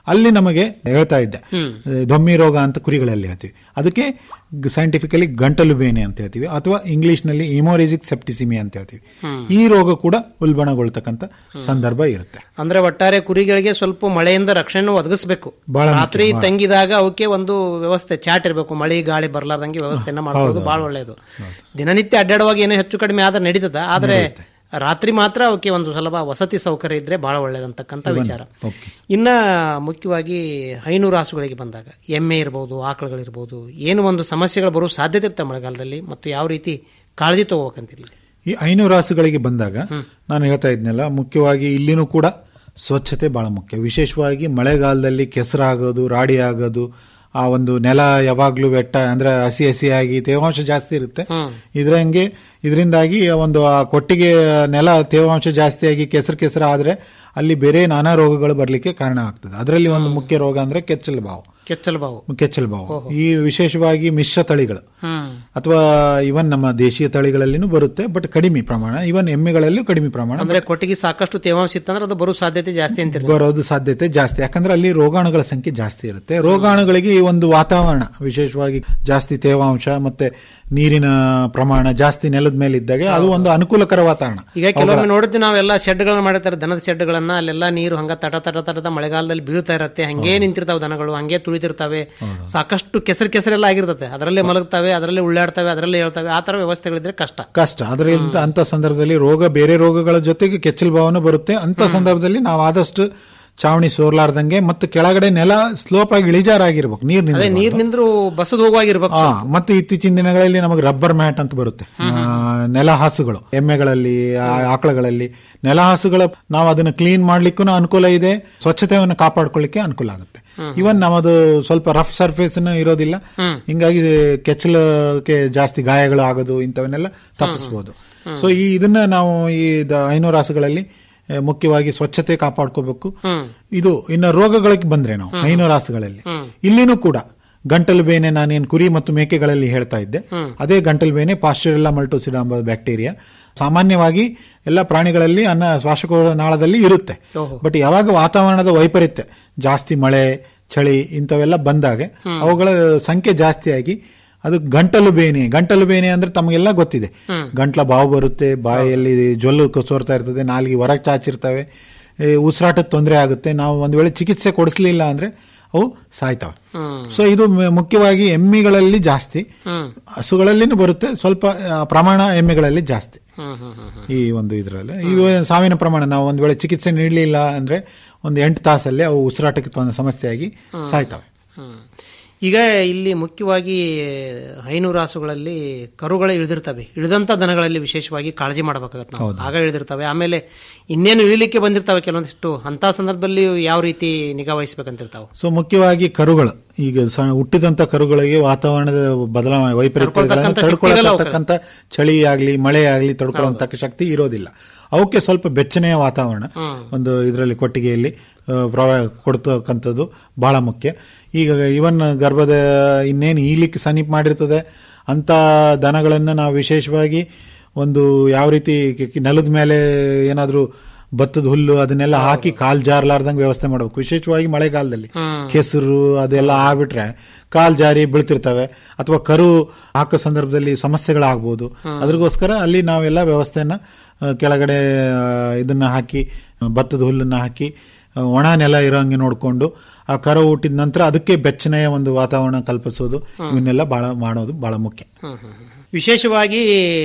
ಅಲ್ಲಿ ನಮಗೆ ಹೇಳ್ತಾ ಇದ್ದೆ ದೊಮ್ಮಿ ರೋಗ ಅಂತ ಕುರಿಗಳಲ್ಲಿ ಹೇಳ್ತೀವಿ ಅದಕ್ಕೆ ಸೈಂಟಿಫಿಕಲಿ ಗಂಟಲು ಬೇನೆ ಅಂತ ಹೇಳ್ತೀವಿ ಅಥವಾ ಇಂಗ್ಲಿಷ್ ನಲ್ಲಿ ಇಮೋರೇಜಿಕ್ ಸೆಪ್ಟಿಸಿಮಿ ಅಂತ ಹೇಳ್ತೀವಿ ಈ ರೋಗ ಕೂಡ ಉಲ್ಬಣಗೊಳ್ತಕ್ಕಂಥ ಸಂದರ್ಭ ಇರುತ್ತೆ ಅಂದ್ರೆ ಒಟ್ಟಾರೆ ಕುರಿಗಳಿಗೆ ಸ್ವಲ್ಪ ಮಳೆಯಿಂದ ರಕ್ಷಣೆ ಒದಗಿಸಬೇಕು ಬಹಳ ಮುಖ್ಯ, ರಾತ್ರಿ ಬಹಳ. ತಂಗಿದಾಗ ಅವಕ್ಕೆ ಒಂದು ವ್ಯವಸ್ಥೆ ಚಾಟ್ ಇರಬೇಕು ಮಳೆ ಗಾಳಿ ಬರ್ಲಾರ್ದಂಗೆ ವ್ಯವಸ್ಥೆಯನ್ನ ಮಾಡ್ಕೊಳ್ಳೋದು ಹೌದು, ಬಹಳ ಒಳ್ಳೆಯದು ದಿನನಿತ್ಯ ಅಡ್ಡಾಡುವಾಗ ಏನೋ ಹೆಚ್ಚು ಕಡಿಮೆ ಆದ್ರೆ ನಡೀತದ ಆದ್ರೆ ರಾತ್ರಿ ಮಾತ್ರ ಅವಕ್ಕೆ ಒಂದು ಸುಲಭ ವಸತಿ ಸೌಕರ್ಯ ಇದ್ರೆ ಬಹಳ ಒಳ್ಳೇದಂತಕ್ಕಂಥ ವಿಚಾರ ಇನ್ನ ಮುಖ್ಯವಾಗಿ ಹೈನೂರು ಹಸುಗಳಿಗೆ ಬಂದಾಗ ಎಮ್ಮೆ ಇರ್ಬೋದು ಆಕಳುಗಳಿರ್ಬೋದು ಏನು ಒಂದು ಸಮಸ್ಯೆಗಳು ಬರೋ ಸಾಧ್ಯತೆ ಇರುತ್ತೆ ಮಳೆಗಾಲದಲ್ಲಿ ಮತ್ತು ಯಾವ ರೀತಿ ಕಾಳಜಿ ತಗೋಬೇಕಂತಿಲ್ಲ ಈ ಐನೂರು ರಾಸುಗಳಿಗೆ ಬಂದಾಗ ನಾನು ಹೇಳ್ತಾ ಇದ್ನಲ್ಲ ಮುಖ್ಯವಾಗಿ ಇಲ್ಲಿನೂ ಕೂಡ ಸ್ವಚ್ಛತೆ ಬಹಳ ಮುಖ್ಯ ವಿಶೇಷವಾಗಿ ಮಳೆಗಾಲದಲ್ಲಿ ಕೆಸರಾಗೋದು ರಾಡಿ ಆಗೋದು ಆ ಒಂದು ನೆಲ ಯಾವಾಗ್ಲೂ ಬೆಟ್ಟ ಅಂದ್ರೆ ಹಸಿ ಹಸಿಯಾಗಿ ತೇವಾಂಶ ಜಾಸ್ತಿ ಇರುತ್ತೆ ಇದ್ರಂಗೆ ಇದರಿಂದಾಗಿ ಒಂದು ಆ ಕೊಟ್ಟಿಗೆ ನೆಲ ತೇವಾಂಶ ಜಾಸ್ತಿಯಾಗಿ ಕೆಸರು ಕೆಸರು ಆದ್ರೆ ಅಲ್ಲಿ ಬೇರೆ ನಾನಾ ರೋಗಗಳು ಬರ್ಲಿಕ್ಕೆ ಕಾರಣ ಆಗ್ತದೆ ಅದರಲ್ಲಿ ಒಂದು ಮುಖ್ಯ ರೋಗ ಅಂದ್ರೆ ಕೆಚ್ಚಲು ಬಾವು ಕೆಚ್ಚಲು ಬಾವು ಕೆಚ್ಚಲು ಬಾವು ಈ ವಿಶೇಷವಾಗಿ ಮಿಶ್ರ ತಳಿಗಳು ಅಥವಾ ಇವನ್ ನಮ್ಮ ದೇಶೀಯ ತಳಿಗಳಲ್ಲಿನೂ ಬರುತ್ತೆ ಬಟ್ ಕಡಿಮೆ ಪ್ರಮಾಣ ಇವನ್ ಎಮ್ಮೆಗಳಲ್ಲೂ ಕಡಿಮೆ ಪ್ರಮಾಣ ಅಂದ್ರೆ ಕೊಟ್ಟಿಗೆ ಸಾಕಷ್ಟು ತೇವಾಂಶ ಇತ್ತಂದ್ರೆ ಅದು ಬರೋ ಸಾಧ್ಯತೆ ಜಾಸ್ತಿ ಅಂತ ಬರೋದು ಸಾಧ್ಯತೆ ಜಾಸ್ತಿ ಯಾಕಂದ್ರೆ ಅಲ್ಲಿ ರೋಗಾಣುಗಳ ಸಂಖ್ಯೆ ಜಾಸ್ತಿ ಇರುತ್ತೆ ರೋಗಾಣುಗಳಿಗೆ ಈ ಒಂದು ವಾತಾವರಣ ವಿಶೇಷವಾಗಿ ಜಾಸ್ತಿ ತೇವಾಂಶ ಮತ್ತೆ ನೀರಿನ ಪ್ರಮಾಣ ಜಾಸ್ತಿ ನೆಲದ ಮೇಲೆ ಇದ್ದಾಗ ಅದು ಒಂದು ಅನುಕೂಲಕರ ವಾತಾವರಣ ಈಗ ಕೆಲವೊಮ್ಮೆ ನೋಡುತ್ತೀವಿ ನಾವೆಲ್ಲ ಶೆಡ್ಗಳನ್ನ ಮಾಡಿರ್ತಾರೆ ದನದ ಶೆಡ್ಗಳನ್ನ ಅಲ್ಲೆಲ್ಲ ನೀರು ಹಂಗ ತಟ ತಟ ತಟದ ಮಳೆಗಾಲದಲ್ಲಿ ಬೀಳ್ತಾ ಇರತ್ತೆ ಹಂಗೆ ನಿಂತಿರ್ತಾವೆ ದನಗಳು ಹಂಗೆ ತುಳಿತಿರ್ತವೆ ಸಾಕಷ್ಟು ಕೆಸರು ಕೆಸರೆಲ್ಲ ಆಗಿರ್ತದೆ ಅದರಲ್ಲೇ ಮಲಗ್ತವೆ ಅದರಲ್ಲೇ ಉಳ್ಳಾಡ್ತವೆ ಅದರಲ್ಲೇ ಹೇಳ್ತವೆ ಆ ತರ ವ್ಯವಸ್ಥೆಗಳಿದ್ರೆ ಕಷ್ಟ ಕಷ್ಟ ಅದರಿಂದ ಅಂತ ಸಂದರ್ಭದಲ್ಲಿ ರೋಗ ಬೇರೆ ರೋಗಗಳ ಜೊತೆಗೆ ಕೆಚ್ಚಲು ಭಾವನೆ ಬರುತ್ತೆ ಅಂತ ಸಂದರ್ಭದಲ್ಲಿ ನಾವು ಆದಷ್ಟು ಚಾವಣಿ ಸೋರ್ಲಾರ್ದಂಗೆ ಮತ್ತು ಕೆಳಗಡೆ ನೆಲ ಸ್ಲೋಪ್ ಆಗಿ ಇಳಿಜಾರಾಗಿರ್ಬೇಕು ನೀರ್ ಅದೇ ನಿಂದಿರ್ಬಾರ್ದು. ನೀರ್ ನಿಂದ್ರು ಬಸದ್ ಹೋಗುವಾಗಿರ್ಬೇಕು ಆ, ಮತ್ತೆ ಇತ್ತೀಚಿನ ದಿನಗಳಲ್ಲಿ ನಮಗೆ ರಬ್ಬರ್ ಮ್ಯಾಟ್ ಅಂತ ಬರುತ್ತೆ ಆ, ನೆಲ ಹಾಸುಗಳು ಎಮ್ಮೆಗಳಲ್ಲಿ ಆ, ಆಕಳಗಳಲ್ಲಿ ನೆಲ ಹಾಸುಗಳ ನಾವು ಅದನ್ನ ಕ್ಲೀನ್ ಮಾಡ್ಲಿಕ್ಕೂ ಅನುಕೂಲ ಇದೆ ಸ್ವಚ್ಛತೆಯನ್ನು ಕಾಪಾಡ್ಕೊಳ್ಳಿಕ್ಕೆ ಅನುಕೂಲ ಆಗುತ್ತೆ ಇವನ್ ನಮ್ಮದು ಸ್ವಲ್ಪ ರಫ್ ಸರ್ಫೇಸ್ ಇರೋದಿಲ್ಲ ಹಿಂಗಾಗಿ ಕೆಚ್ಚಲಕ್ಕೆ ಜಾಸ್ತಿ ಗಾಯಗಳು ಆಗೋದು ಇಂಥವನ್ನೆಲ್ಲ ತಪ್ಪಿಸಬಹುದು ಸೊ ಈ ಇದನ್ನ ನಾವು ಈ ದ- ಐನೂರು ಹಾಸುಗಳಲ್ಲಿ ಆ, ಮುಖ್ಯವಾಗಿ ಸ್ವಚ್ಛತೆ ಕಾಪಾಡ್ಕೋಬೇಕು ಇದು ಇನ್ನು ರೋಗಗಳಿಗೆ ಬಂದ್ರೆ ನಾವು ಐನೂರು ಹಾಸುಗಳಲ್ಲಿ ಇಲ್ಲಿನೂ ಕೂಡ ಗಂಟಲು ಬೇನೆ ನಾನೇನು ಕುರಿ ಮತ್ತು ಮೇಕೆಗಳಲ್ಲಿ ಹೇಳ್ತಾ ಇದ್ದೆ ಅದೇ ಗಂಟಲು ಬೇನೆ ಪಾಶ್ಚರೆಲ್ಲ ಮಲ್ಟೋಸಿಡಾ ಎಂಬ ಬ್ಯಾಕ್ಟೀರಿಯಾ ಸಾಮಾನ್ಯವಾಗಿ ಎಲ್ಲ ಪ್ರಾಣಿಗಳಲ್ಲಿ ಅನ್ನ ಶ್ವಾಸಕೋಶ ನಾಳದಲ್ಲಿ ಇರುತ್ತೆ ಬಟ್ ಯಾವಾಗ ವಾತಾವರಣದ ವೈಪರೀತ್ಯ ಜಾಸ್ತಿ ಮಳೆ ಚಳಿ ಇಂಥವೆಲ್ಲ ಬಂದಾಗ ಅವುಗಳ ಸಂಖ್ಯೆ ಜಾಸ್ತಿಯಾಗಿ ಅದು ಗಂಟಲು ಬೇನೆ ಗಂಟಲು ಬೇನೆ ಅಂದ್ರೆ ತಮಗೆಲ್ಲ ಗೊತ್ತಿದೆ ಗಂಟ್ಲ ಬಾವು ಬರುತ್ತೆ ಬಾಯಲ್ಲಿ ಜೊಲ್ಲು ಕ- ಸೋರ್ತಾ ಇರ್ತದೆ ನಾಲಿಗೆ ಹೊರಗೆ ಚಾಚಿರ್ತವೆ ಈ ಉಸಿರಾಟದ ತೊಂದರೆ ಆಗುತ್ತೆ ನಾವು ಒಂದ್ ವೇಳೆ ಚಿಕಿತ್ಸೆ ಕೊಡಿಸ್ಲಿಲ್ಲ ಅಂದ್ರೆ ಅವು ಸಾಯ್ತವೆ ಸೊ ಇದು ಮ- ಮುಖ್ಯವಾಗಿ ಎಮ್ಮೆಗಳಲ್ಲಿ ಜಾಸ್ತಿ ಹಸುಗಳಲ್ಲಿನೂ ಬರುತ್ತೆ ಸ್ವಲ್ಪ ಆ, ಪ್ರಮಾಣ ಎಮ್ಮೆಗಳಲ್ಲಿ ಜಾಸ್ತಿ ಈ ಒಂದು ಇದರಲ್ಲಿ ಈಗ ಸಾವಿನ ಪ್ರಮಾಣ ನಾವು ಒಂದ್ ವೇಳೆ ಚಿಕಿತ್ಸೆ ನೀಡಲಿಲ್ಲ ಅಂದ್ರೆ ಒಂದು ಎಂಟು ತಾಸಲ್ಲಿ ಅವು ಉಸಿರಾಟಕ್ಕೆ ತೊಂದರೆ ಸಮಸ್ಯೆಯಾಗಿ ಸಾಯ್ತವೆ ಈಗ ಇಲ್ಲಿ ಮುಖ್ಯವಾಗಿ ಹೈನೂರು ರಾಸುಗಳಲ್ಲಿ ಕರುಗಳು ಇಳಿದಿರ್ತವೆ ಇಳಿದಂತ ದನಗಳಲ್ಲಿ ವಿಶೇಷವಾಗಿ ಕಾಳಜಿ ಮಾಡಬೇಕಾಗತ್ತೆ ನಾವು ಆಗ ಇಳಿದಿರ್ತವೆ ಆಮೇಲೆ ಇನ್ನೇನು ಇಳಿಲಿಕ್ಕೆ ಬಂದಿರ್ತವೆ ಕೆಲವೊಂದಿಷ್ಟು ಅಂತ ಸಂದರ್ಭದಲ್ಲಿ ಯಾವ ರೀತಿ ನಿಗಾ ವಹಿಸ್ಬೇಕಂತಿರ್ತಾವೆ ಸೊ ಮುಖ್ಯವಾಗಿ ಕರುಗಳು ಈಗ ಸಣ್ಣ ಹುಟ್ಟಿದಂತ ಕರುಗಳಿಗೆ ವಾತಾವರಣದ ಬದಲಾವಣೆ ವೈಪರೀತ್ಯಗಳನ್ನು ತಡ್ಕೊಳ್ತಕ್ಕಂಥ ಶಕ್ತಿ ಇರಲ್ಲ ಅವಕ್ಕೆ. ತಡ್ಕೊಳ್ತಕ್ಕಂಥ ಚಳಿ ಆಗ್ಲಿ ಮಳೆ ಆಗ್ಲಿ ತಡ್ಕೊಳ್ಳುವಂತ ಶಕ್ತಿ ಇರೋದಿಲ್ಲ ಅವಕ್ಕೆ ಸ್ವಲ್ಪ ಬೆಚ್ಚನೆಯ ವಾತಾವರಣ ಒಂದು ಇದರಲ್ಲಿ ಕೊಟ್ಟಿಗೆಯಲ್ಲಿ ಆ, ಪ್ರವ- ಕೊಡ್ತಕ್ಕಂಥದ್ದು ಬಹಳ ಮುಖ್ಯ ಈಗ ಇವನ್ ಗರ್ಭದ ಇನ್ನೇನು ಈಲಿಕ್ಕೆ ಸಮೀಪ ಮಾಡಿರ್ತದೆ ಅಂತ ದನಗಳನ್ನು ನಾವು ವಿಶೇಷವಾಗಿ ಒಂದು ಯಾವ ರೀತಿ ಕ- ಕ- ನೆಲದ ಮೇಲೆ ಏನಾದ್ರೂ ಭತ್ತದ ಹುಲ್ಲು ಅದನ್ನೆಲ್ಲ ಹಾಕಿ ಕಾಲ್ ಜಾರ್ಲಾರ್ದಂಗೆ ವ್ಯವಸ್ಥೆ ಮಾಡಬೇಕು ವಿಶೇಷವಾಗಿ ಮಳೆಗಾಲದಲ್ಲಿ ಕೆಸರು ಅದೆಲ್ಲ ಆಗ್ಬಿಟ್ರೆ ಕಾಲ್ ಜಾರಿ ಬೀಳ್ತಿರ್ತವೆ ಅಥವಾ ಕರು ಹಾಕೋ ಸಂದರ್ಭದಲ್ಲಿ ಸಮಸ್ಯೆಗಳಾಗ್ಬೋದು ಅದ್ರಗೋಸ್ಕರ ಅಲ್ಲಿ ನಾವೆಲ್ಲ ವ್ಯವಸ್ಥೆಯನ್ನ ಆ, ಕೆಳಗಡೆ ಆ, ಇದನ್ನ ಹಾಕಿ ಆ, ಭತ್ತದ ಹುಲ್ಲನ್ನ ಹಾಕಿ ಆ, ಒಣ ನೆಲ ಇರೋಂಗೆ ನೋಡಿಕೊಂಡು ಆ ಕರು ಹುಟ್ಟಿದ ನಂತರ ಅದಕ್ಕೆ ಬೆಚ್ಚನೆಯ ಒಂದು ವಾತಾವರಣ ಕಲ್ಪಿಸೋದು ಇವನ್ನೆಲ್ಲ ಬಹಳ ಮಾಡೋದು ಬಹಳ ಮುಖ್ಯ ವಿಶೇಷವಾಗಿ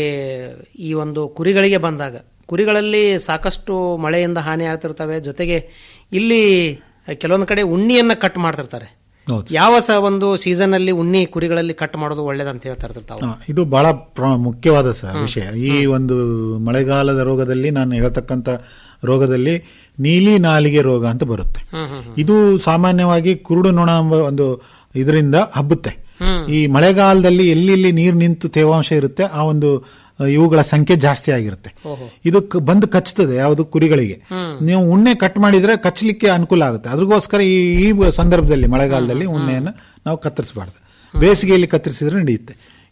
ಈ ಒಂದು ಕುರಿಗಳಿಗೆ ಬಂದಾಗ ಕುರಿಗಳಲ್ಲಿ ಸಾಕಷ್ಟು ಮಳೆಯಿಂದ ಹಾನಿ ಆಗ್ತಿರ್ತವೆ ಜೊತೆಗೆ ಇಲ್ಲಿ ಕೆಲವೊಂದು ಕಡೆ ಉಣ್ಣಿಯನ್ನ ಕಟ್ ಮಾಡ್ತಿರ್ತಾರೆ ಹೌದು. ಯಾವ ಸ ಒಂದು ಸೀಸನ್ ಅಲ್ಲಿ ಉಣ್ಣಿ ಕುರಿಗಳಲ್ಲಿ ಕಟ್ ಮಾಡೋದು ಒಳ್ಳೇದಂತ ಹೇಳ್ತಾ ಇರ್ತಾವೆ ಆ, ಇದು ಬಹಳ ಪ್ರ- ಮುಖ್ಯವಾದ ಸ- ವಿಷಯ ಈ ಒಂದು ಮಳೆಗಾಲದ ರೋಗದಲ್ಲಿ ನಾನು ಹೇಳ್ತಕ್ಕಂತ ರೋಗದಲ್ಲಿ ನೀಲಿ ನಾಲಿಗೆ ರೋಗ ಅಂತ ಬರುತ್ತೆ ಇದು ಸಾಮಾನ್ಯವಾಗಿ ಕುರುಡು ನೊಣ ಎಂಬ ಒಂದು ಇದರಿಂದ ಹಬ್ಬುತ್ತೆ ಈ ಮಳೆಗಾಲದಲ್ಲಿ ಎಲ್ಲೆಲ್ಲಿ ನೀರು ನಿಂತು ತೇವಾಂಶ ಇರುತ್ತೆ ಆ ಒಂದು ಆ, ಇವುಗಳ ಸಂಖ್ಯೆ ಜಾಸ್ತಿ ಆಗಿರುತ್ತೆ ಇದು ಕ- ಬಂದು ಕಚ್ಚುತ್ತದೆ ಯಾವುದು ಕುರಿಗಳಿಗೆ ನೀವು ಉಣ್ಣೆ ಕಟ್ ಮಾಡಿದ್ರೆ ಕಚ್ಚಲಿಕ್ಕೆ ಅನುಕೂಲ ಆಗುತ್ತೆ ಅದ್ರಗೋಸ್ಕರ ಈ ಈ ಸಂದರ್ಭದಲ್ಲಿ ಮಳೆಗಾಲದಲ್ಲಿ ಉಣ್ಣೆಯನ್ನು ನಾವು ಕತ್ತರಿಸಬಾರ್ದು ಬೇಸಿಗೆಯಲ್ಲಿ ಕತ್ತರಿಸಿದ್ರೆ ನಡೆಯುತ್ತೆ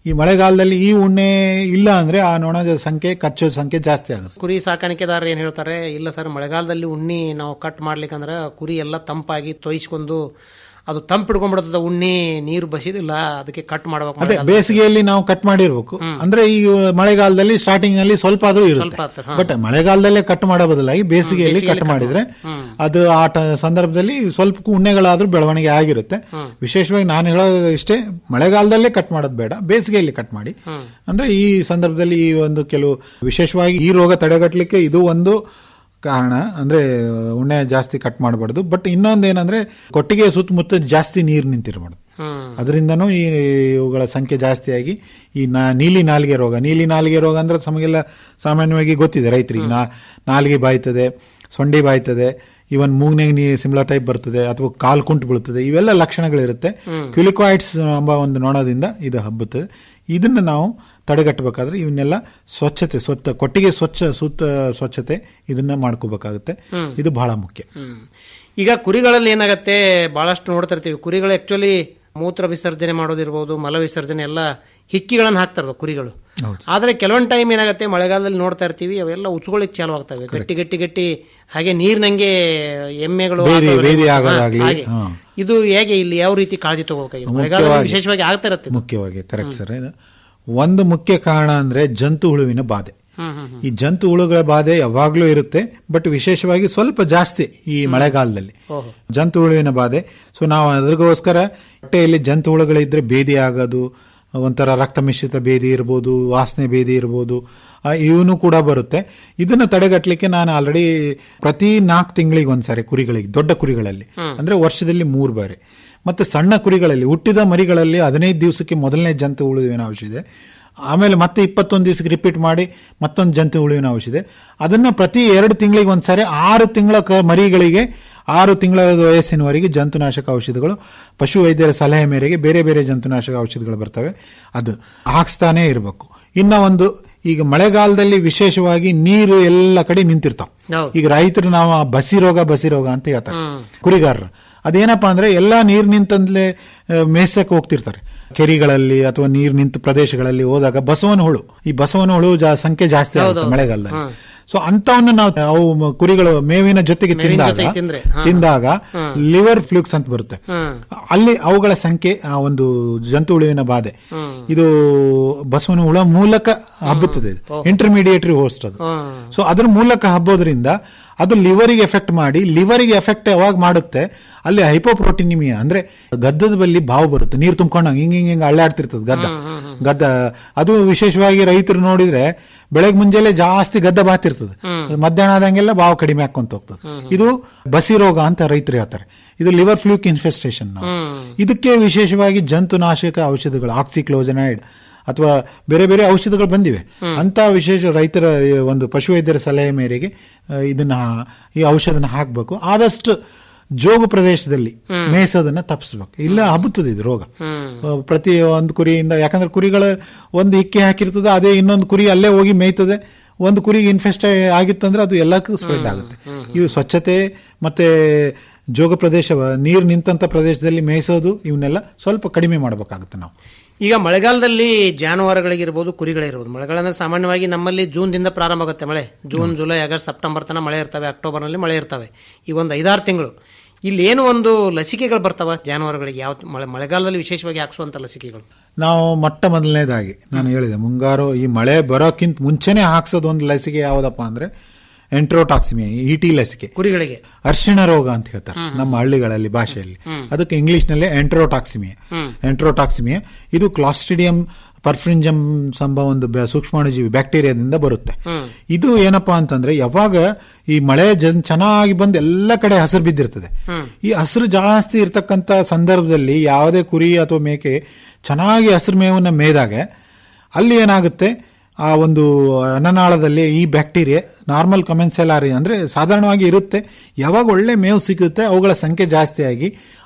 ಈ ಮಳೆಗಾಲದಲ್ಲಿ ಈ ಉಣ್ಣೆ ಇಲ್ಲ ಅಂದ್ರೆ ಆ ನೊಣದ ಸಂಖ್ಯೆ ಕಚ್ಚೋ ಸಂಖ್ಯೆ ಜಾಸ್ತಿ ಆಗುತ್ತೆ ಕುರಿ ಸಾಕಾಣಿಕೆದಾರರು ಏನ್ ಹೇಳ್ತಾರೆ ಇಲ್ಲ ಸರ್ ಮಳೆಗಾಲದಲ್ಲಿ ಉಣ್ಣಿ ನಾವು ಕಟ್ ಮಾಡ್ಲಿಕ್ಕಂದ್ರೆ ಕುರಿ ಎಲ್ಲ ತಂಪಾಗಿ ತೊಯ್ಸ್ಕೊಂಡು ಅದು ತಂಪು ಹಿಡ್ಕೊಂಡ್ಬಿಡ್ತದ ಉಣ್ಣಿ ನೀರು ಬಸಿದಿಲ್ಲ ಅದಕ್ಕೆ ಕಟ್ ಮಾಡ್ಬೇಕು ಅದೇ ಮಳೆಗಾಲದಲ್ಲಿ. ಬೇಸಿಗೆಯಲ್ಲಿ ನಾವು ಕಟ್ ಮಾಡಿರ್ಬೇಕು ಅಂದ್ರೆ ಈ ಮಳೆಗಾಲದಲ್ಲಿ ಸ್ಟಾರ್ಟಿಂಗ್ ಅಲ್ಲಿ ಸ್ವಲ್ಪ ಆದ್ರೂ ಇರುತ್ತೆ ಸ್ವಲ್ಪ ಆತರ, ಹಾ. ಬಟ್ ಮಳೆಗಾಲದಲ್ಲೇ ಕಟ್ ಮಾಡೋ ಬದಲಾಗಿ ಬೇಸಿಗೆಯಲ್ಲಿ ಬೇಸಿಗೆಯಲ್ಲಿ ಕಟ್ cut ಮಾಡಿದ್ರೆ ಹ್ಮ್. ಅದು ಆ ಟ- ಸಂದರ್ಭದಲ್ಲಿ ಸ್ವಲ್ಪ ಉಣ್ಣೆಗಳಾದ್ರೂ ಬೆಳವಣಿಗೆ ಆಗಿರುತ್ತೆ ವಿಶೇಷವಾಗಿ ನಾನು ಹೇಳೋದು ಇಷ್ಟೇ ಮಳೆಗಾಲದಲ್ಲೇ ಕಟ್ ಮಾಡೋದು ಬೇಡ ಬೇಸಿಗೆಯಲ್ಲಿ ಕಟ್ ಮಾಡಿ ಅಂದ್ರೆ ಈ ಸಂದರ್ಭದಲ್ಲಿ ಈ ಒಂದು ಕೆಲವು ವಿಶೇಷವಾಗಿ ಈ ರೋಗ ತಡೆಗಟ್ಟಲಿಕ್ಕೆ ಇದು ಒಂದು ಕಾರಣ ಅಂದ್ರೆ ಉಣ್ಣೆ ಜಾಸ್ತಿ ಕಟ್ ಮಾಡಬಾರ್ದು ಬಟ್ ಇನ್ನೊಂದು ಏನಂದ್ರೆ ಕೊಟ್ಟಿಗೆ ಸುತ್ತಮುತ್ತ ಜಾಸ್ತಿ ನೀರು ನಿಂತಿರಬಾರ್ದು ಅದರಿಂದನೂ ಈ ಇವುಗಳ ಸಂಖ್ಯೆ ಜಾಸ್ತಿಯಾಗಿ ಈ ನಾ ನೀಲಿ ನಾಲಿಗೆ ರೋಗ ನೀಲಿ ನಾಲಿಗೆ ರೋಗ ಅಂದ್ರೆ ನಮಗೆಲ್ಲ ಸಾಮಾನ್ಯವಾಗಿ ಗೊತ್ತಿದೆ ರೈತರಿಗೆ ನಾ ನಾಲಿಗೆ ಬಾಯ್ತದೆ ಸೊಂಡಿ ಬಾಯ್ತದೆ ಇವನ್ ಮೂಗ್ನೆಗೆ ನೀ ಸಿಮ್ಲಾ ಟೈಪ್ ಬರ್ತದೆ ಅಥವಾ ಕಾಲ್ ಕುಂಟು ಬೀಳ್ತದೆ ಇವೆಲ್ಲ ಲಕ್ಷಣಗಳಿರುತ್ತೆ ಕ್ಯುಲಿಕಾಯ್ಡ್ಸ್ ಎಂಬ ಒಂದು ನೊಣದಿಂದ ಇದು ಹಬ್ಬುತ್ತದೆ ಇದನ್ನ ನಾವು ತಡೆಗಟ್ಟಬೇಕಾದ್ರೆ ಇವನ್ನೆಲ್ಲ ಸ್ವಚ್ಛತೆ ಸ್ವಚ್ಛ ಕೊಟ್ಟಿಗೆ ಸ್ವಚ್ಛ ಸುತ್ತ ಸ್ವಚ್ಛತೆ ಇದನ್ನ ಮಾಡ್ಕೋಬೇಕಾಗುತ್ತೆ ಹ್ಮ್. ಇದು ಬಹಳ ಮುಖ್ಯ ಹ್ಮ್. ಈಗ ಕುರಿಗಳಲ್ಲಿ ಏನಾಗತ್ತೆ ಬಹಳಷ್ಟು ನೋಡ್ತಾ ಇರ್ತೀವಿ ಕುರಿಗಳು ಆಕ್ಚುಲಿ ಮೂತ್ರ ವಿಸರ್ಜನೆ ಮಾಡೋದಿರ್ಬೋದು ಮಲ ವಿಸರ್ಜನೆ ಎಲ್ಲ ಹಿಕ್ಕಿಗಳನ್ನು ಹಾಕ್ತಾರ ಕುರಿಗಳು ಆದ್ರೆ ಕೆಲವೊಂದು ಟೈಮ್ ಏನಾಗುತ್ತೆ ಮಳೆಗಾಲದಲ್ಲಿ ನೋಡ್ತಾ ಇರ್ತೀವಿ ಅವೆಲ್ಲ ಉಚ್ಕೊಳ್ಳಿಕ್ ಚಾಲು ಆಗ್ತವೆ ಗಟ್ಟಿ ಗಟ್ಟಿ ಗಟ್ಟಿ ಹಾಗೆ ನೀರ್ನಂಗೆ ಎಮ್ಮೆಗಳು ಬೇದಿ- ಆಕಳುಗಳು- ಬೇದಿ ಹಾ, ಆಗೋದಾಗ್ಲಿ, ಹಾಗೆ. ಹಾ. ಇದು ಹೇಗೆ ಇಲ್ಲಿ ಯಾವ ರೀತಿ ಕಾಳಜಿ ತಗೋಬೇಕಾಗಿದೆ ಮಳೆಗಾಲದಲ್ಲಿ ಮುಖ್ಯವಾಗಿ- ವಿಶೇಷವಾಗಿ ಆಗ್ತಾ ಇರುತ್ತೆ ಇದು. ಮುಖ್ಯವಾಗಿ ಕರೆಕ್ಟ್ ಸರ್ ಇದು ಒಂದು ಮುಖ್ಯ ಕಾರಣ ಅಂದ್ರೆ ಜಂತು ಹುಳುವಿನ ಬಾಧೆ ಹ್ಮ್, ಹ್ಮ್, ಹ್ಮ್. ಈ ಜಂತು ಹುಳುಗಳ ಬಾಧೆ ಯಾವಾಗ್ಲೂ ಇರುತ್ತೆ ಬಟ್ ವಿಶೇಷವಾಗಿ ಸ್ವಲ್ಪ ಜಾಸ್ತಿ ಈ ಮಳೆಗಾಲದಲ್ಲಿ ಓಹೋ. ಜಂತು ಹುಳುವಿನ ಬಾಧೆ ಸೊ ನಾವು ಅದಕ್ಕೋಸ್ಕರ ಹೊಟ್ಟೆಯಲ್ಲಿ ಜಂತು ಹುಳುಗಳಿದ್ರೆ ಬೇದಿ ಆಗೋದು ಒಂಥರ ರಕ್ತ ಮಿಶ್ರಿತ ಬೇದಿ ಇರ್ಬೋದು ವಾಸನೆ ಬೇದಿ ಇರ್ಬೋದು ಇವನು ಕೂಡ ಬರುತ್ತೆ ಇದನ್ನ ತಡೆಗಟ್ಟಲಿಕ್ಕೆ ನಾನು ಆಲ್ರೆಡಿ ಪ್ರತಿ ನಾಲ್ಕು ತಿಂಗಳಿಗೆ ಒಂದ್ಸಾರಿ ಕುರಿಗಳಿಗೆ ದೊಡ್ಡ ಕುರಿಗಳಲ್ಲಿ ಹ್ಮ್. ಅಂದ್ರೆ ವರ್ಷದಲ್ಲಿ ಮೂರು ಬಾರಿ ಮತ್ತೆ ಸಣ್ಣ ಕುರಿಗಳಲ್ಲಿ ಹುಟ್ಟಿದ ಮರಿಗಳಲ್ಲಿ ಹದಿನೈದು ದಿವಸಕ್ಕೆ ಮೊದಲನೇ ಜಂತು ಹುಳುವಿನ ಔಷಧ ಇದೆ ಆಮೇಲೆ ಮತ್ತೆ ಇಪ್ಪತ್ತೊಂದು ದಿವಸಕ್ಕೆ ರಿಪೀಟ್ ಮಾಡಿ ಮತ್ತೊಂದು ಜಂತು ಹುಳುವಿನ ಔಷಧ ಇದೆ ಅದನ್ನ ಪ್ರತಿ ಎರಡು ತಿಂಗಳಿಗೆ ಒಂದ್ಸಾರಿ ಆರು ತಿಂಗಳ ಕ- ಮರಿಗಳಿಗೆ ಆರು ತಿಂಗಳ ವಯಸ್ಸಿನವರೆಗೆ ಜಂತುನಾಶಕ ಔಷಧಿಗಳು ಪಶು ವೈದ್ಯರ ಸಲಹೆ ಮೇರೆಗೆ ಬೇರೆ ಬೇರೆ ಜಂತುನಾಶಕ ಔಷಧಿಗಳು ಬರ್ತವೆ ಅದು ಹಾಕ್ಸ್ತಾನೆ ಇರಬೇಕು ಇನ್ನ ಒಂದು ಈಗ ಮಳೆಗಾಲದಲ್ಲಿ ವಿಶೇಷವಾಗಿ ನೀರು ಎಲ್ಲ ಕಡೆ ನಿಂತಿರ್ತಾವ ಹೌದು. ಈಗ ರೈತರು ನಾವು ಬಸಿ ರೋಗ ಬಸಿ ರೋಗ ಅಂತ ಹೇಳ್ತಾರೆ ಹ್ಮ್. ಕುರಿಗಾರರು ಅದೇನಪ್ಪಾ ಅಂದ್ರೆ ಎಲ್ಲಾ ನೀರ್ ನಿಂತಂದ್ಲೆ ಮೇಸಕ್ಕೆ ಹೋಗ್ತಿರ್ತಾರೆ ಕೆರಿಗಳಲ್ಲಿ ಅಥವಾ ನೀರ್ ನಿಂತ ಪ್ರದೇಶಗಳಲ್ಲಿ ಹೋದಾಗ ಬಸವನ ಹುಳು ಈ ಬಸವನ ಹುಳು ಜಾ- ಸಂಖ್ಯೆ ಜಾಸ್ತಿ ಆಗುತ್ತೆ ಹೌದೌದು. ಮಳೆಗಾಲದಲ್ಲಿ ಹಾ. ಸೊ ಅಂತವನ್ನು ನಾವು ಅವು ಮ- ಕುರಿಗಳು ಮೇವಿನ ಜೊತೆಗೆ ಮೇವಿನ ತಿಂದಾಗ ಜೊತೆಗೆ ತಿಂದ್ರೆ, ಹಾ. ತಿಂದಾಗ ಹಾ. ಲಿವರ್ ಫ್ಲೂಕ್ಸ್ ಅಂತ ಬರುತ್ತೆ ಹ್ಮ್. ಅಲ್ಲಿ ಅವುಗಳ ಸಂಖ್ಯೆ ಆ ಒಂದು ಜಂತು ಹುಳುವಿನ ಬಾಧೆ ಹ್ಮ್. ಇದು ಬಸವನ ಹುಳ ಮೂಲಕ ಹಬ್ಬುತ್ತದೆ ಓಹೋ. ಇಂಟರ್ಮೀಡಿಯೇಟರಿ ಹೋಸ್ಟ್ ಅದು ಹ್ಮ್. ಸೊ ಅದ್ರ ಮೂಲಕ ಹಬ್ಬೋದ್ರಿಂದ ಅದು ಲಿವರಿಗೆ ಎಫೆಕ್ಟ್ ಮಾಡಿ ಲಿವರಿಗೆ ಎಫೆಕ್ಟ್ ಯಾವಾಗ ಮಾಡುತ್ತೆ ಅಲ್ಲಿ ಹೈಪೋಪ್ರೋಟಿನಿಮಿಯಾ ಅಂದ್ರೆ ಗದ್ದದ ಬಲ್ಲಿ ಬಾವು ಬರುತ್ತೆ ನೀರು ತುಂಬ್ಕೊಂಡಂಗ ಹಿಂಗ್ ಹಿಂಗ್ ಹಿಂಗ್ ಅಳ್ಳಾಡ್ತಿರ್ತದೆ ಗದ್ದ ಗದ್ದ ಅದು ವಿಶೇಷವಾಗಿ ರೈತರು ನೋಡಿದ್ರೆ ಬೆಳಗ್ಗೆ ಮುಂಜಾನೆ ಜಾಸ್ತಿ ಗದ್ದ ಬಾತಿರ್ತದೆ ಮಧ್ಯಾಹ್ನ ಆದಂಗೆಲ್ಲ ಬಾವು ಕಡಿಮೆ ಹಾಕೊಂತ ಹೋಗ್ತದೆ ಇದು ಬಸಿ ರೋಗ ಅಂತ ರೈತರು ಹೇಳ್ತಾರೆ ಇದು ಲಿವರ್ ಫ್ಲೂಕ್ ಇನ್ಫೆಸ್ಟೇಷನ್ ಇದಕ್ಕೆ ವಿಶೇಷವಾಗಿ ಜಂತುನಾಶಕ ಔಷಧಿಗಳು ಆಕ್ಸಿಕ್ಲೋಜನೈಡ್ ಅಥವಾ ಬೇರೆ ಬೇರೆ ಔಷಧಿಗಳು ಬಂದಿವೆ ಅಂತ ವಿಶೇಷ ರೈತರ ಈ ಒಂದು ಪಶುವೈದ್ಯರ ಸಲಹೆ ಮೇರೆಗೆ ಆ, ಇದನ್ನ ಈ ಔಷಧನ ಹಾಕಬೇಕು ಆದಷ್ಟು ಜೋಗು ಪ್ರದೇಶದಲ್ಲಿ ಮೇಯಿಸೋದನ್ನ ತಪ್ಪಿಸ್ಬೇಕು ಇಲ್ಲ ಹಬ್ಬುತ್ತದೆ ಇದು ರೋಗ ಆ, ಪ್ರತಿ ಒಂದು ಕುರಿಯಿಂದ ಯಾಕಂದ್ರೆ ಕುರಿಗಳ ಒಂದು ಇಕ್ಕೆ ಹಾಕಿರ್ತದೆ ಅದೇ ಇನ್ನೊಂದು ಕುರಿ ಅಲ್ಲೇ ಹೋಗಿ ಮೇಯ್ತದೆ ಒಂದು ಕುರಿಗೆ ಇನ್ಫೆಸ್ಟ್ ಆಗಿತ್ತಂದ್ರೆ ಅದು ಎಲ್ಲಕ್ಕೂ ಸ್ಪ್ರೆಡ್ ಆಗುತ್ತೆ ಇವು ಸ್ವಚ್ಛತೆ ಮತ್ತೆ ಜೋಗ ಪ್ರದೇಶ ನೀರು ನಿಂತಂತ ಪ್ರದೇಶದಲ್ಲಿ ಮೇಯಿಸೋದು ಇವನ್ನೆಲ್ಲ ಸ್ವಲ್ಪ ಕಡಿಮೆ ಮಾಡಬೇಕಾಗುತ್ತೆ ನಾವು ಈಗ ಮಳೆಗಾಲದಲ್ಲಿ ಜಾನುವಾರುಗಳಿಗಿರ್ಬೋದು ಕುರಿಗಳಿರ್ಬೋದು ಮಳೆಗಾಲ ಅಂದ್ರೆ ಸಾಮಾನ್ಯವಾಗಿ ನಮ್ಮಲ್ಲಿ ಜೂನ್ದಿಂದ ಪ್ರಾರಂಭ ಆಗುತ್ತೆ ಮಳೆ ಜೂನ್ ಜುಲೈ ಆಗಸ್ಟ್ ಸೆಪ್ಟೆಂಬರ್ ತನಕ ಮಳೆ ಇರ್ತವೆ ಅಕ್ಟೋಬರ್ನಲ್ಲಿ ಮಳೆ ಇರ್ತವೆ ಈ ಒಂದು ಐದಾರು ತಿಂಗಳು ಇಲ್ಲಿ ಏನು ಒಂದು ಲಸಿಕೆಗಳು ಬರ್ತಾವ ಜಾನುವಾರುಗಳಿಗೆ ಯಾವ ಮಳೆ ಮಳೆಗಾಲದಲ್ಲಿ ವಿಶೇಷವಾಗಿ ಹಾಕ್ಸುವಂತ ಲಸಿಕೆಗಳು ನಾವು ಮೊಟ್ಟ ಮೊದಲನೇದಾಗಿ ನಾನು ಹೇಳಿದೆ ಮುಂಗಾರು ಈ ಮಳೆ ಬರೋಕ್ಕಿಂತ ಮುಂಚೆನೆ ಹಾಕ್ಸೋದು ಒಂದು ಲಸಿಕೆ ಯಾವುದಪ್ಪ ಅಂದ್ರೆ ಎಂಟ್ರೋಟಾಕ್ಸಿಮಿಯಾ ಇ ಟಿ ಲಸಿಕೆ ಕುರಿಗಳಿಗೆ ಅರ್ಶಿಣ ರೋಗ ಅಂತ ಹೇಳ್ತಾರೆ ನಮ್ಮ ಹಳ್ಳಿಗಳಲ್ಲಿ ಭಾಷೆಯಲ್ಲಿ ಅದಕ್ಕೆ ಇಂಗ್ಲಿಷ್ ನಲ್ಲಿ ಎಂಟ್ರೋಟಾಕ್ಸಿಮಿಯಾ ಎಂಟ್ರೋಟಾಕ್ಸಿಮಿಯಾ ಇದು ಕ್ಲಾಸ್ಟಿಡಿಯಂ ಪರ್ಫ್ರಿಂಜಮ್ ಎಂಬ ಒಂದು ಬ್ಯಾ- ಸೂಕ್ಷ್ಮಾಣುಜೀವಿ ಬ್ಯಾಕ್ಟೀರಿಯಾದಿಂದ ಬರುತ್ತೆ ಇದು ಏನಪ್ಪಾ ಅಂತಂದ್ರೆ ಯಾವಾಗ ಈ ಮಳೆ ಜನ್ ಚೆನ್ನಾಗಿ ಬಂದು ಎಲ್ಲ ಕಡೆ ಹಸಿರು ಬಿದ್ದಿರ್ತದೆ ಈ ಹಸಿರು ಜಾಸ್ತಿ ಇರ್ತಕ್ಕಂಥ ಸಂದರ್ಭದಲ್ಲಿ ಯಾವುದೇ ಕುರಿ ಅಥವಾ ಮೇಕೆ ಚೆನ್ನಾಗಿ ಹಸಿರು ಮೇವನ್ನ ಮೇಯ್ದಾಗ ಅಲ್ಲಿ ಏನಾಗುತ್ತೆ ಆ ಒಂದು ಅನ್ನನಾಳದಲ್ಲಿ ಈ ಬ್ಯಾಕ್ಟೀರಿಯಾ ನಾರ್ಮಲ್ ಕಮೆನ್ಸೆಲಾರಿ ಅಂದ್ರೆ ಸಾಧಾರಣವಾಗಿ ಇರುತ್ತೆ ಯಾವಾಗ ಒಳ್ಳೆ ಮೇವು ಸಿಗುತ್ತೆ ಅವುಗಳ ಸಂಖ್ಯೆ ಜಾಸ್ತಿ ಆಗಿ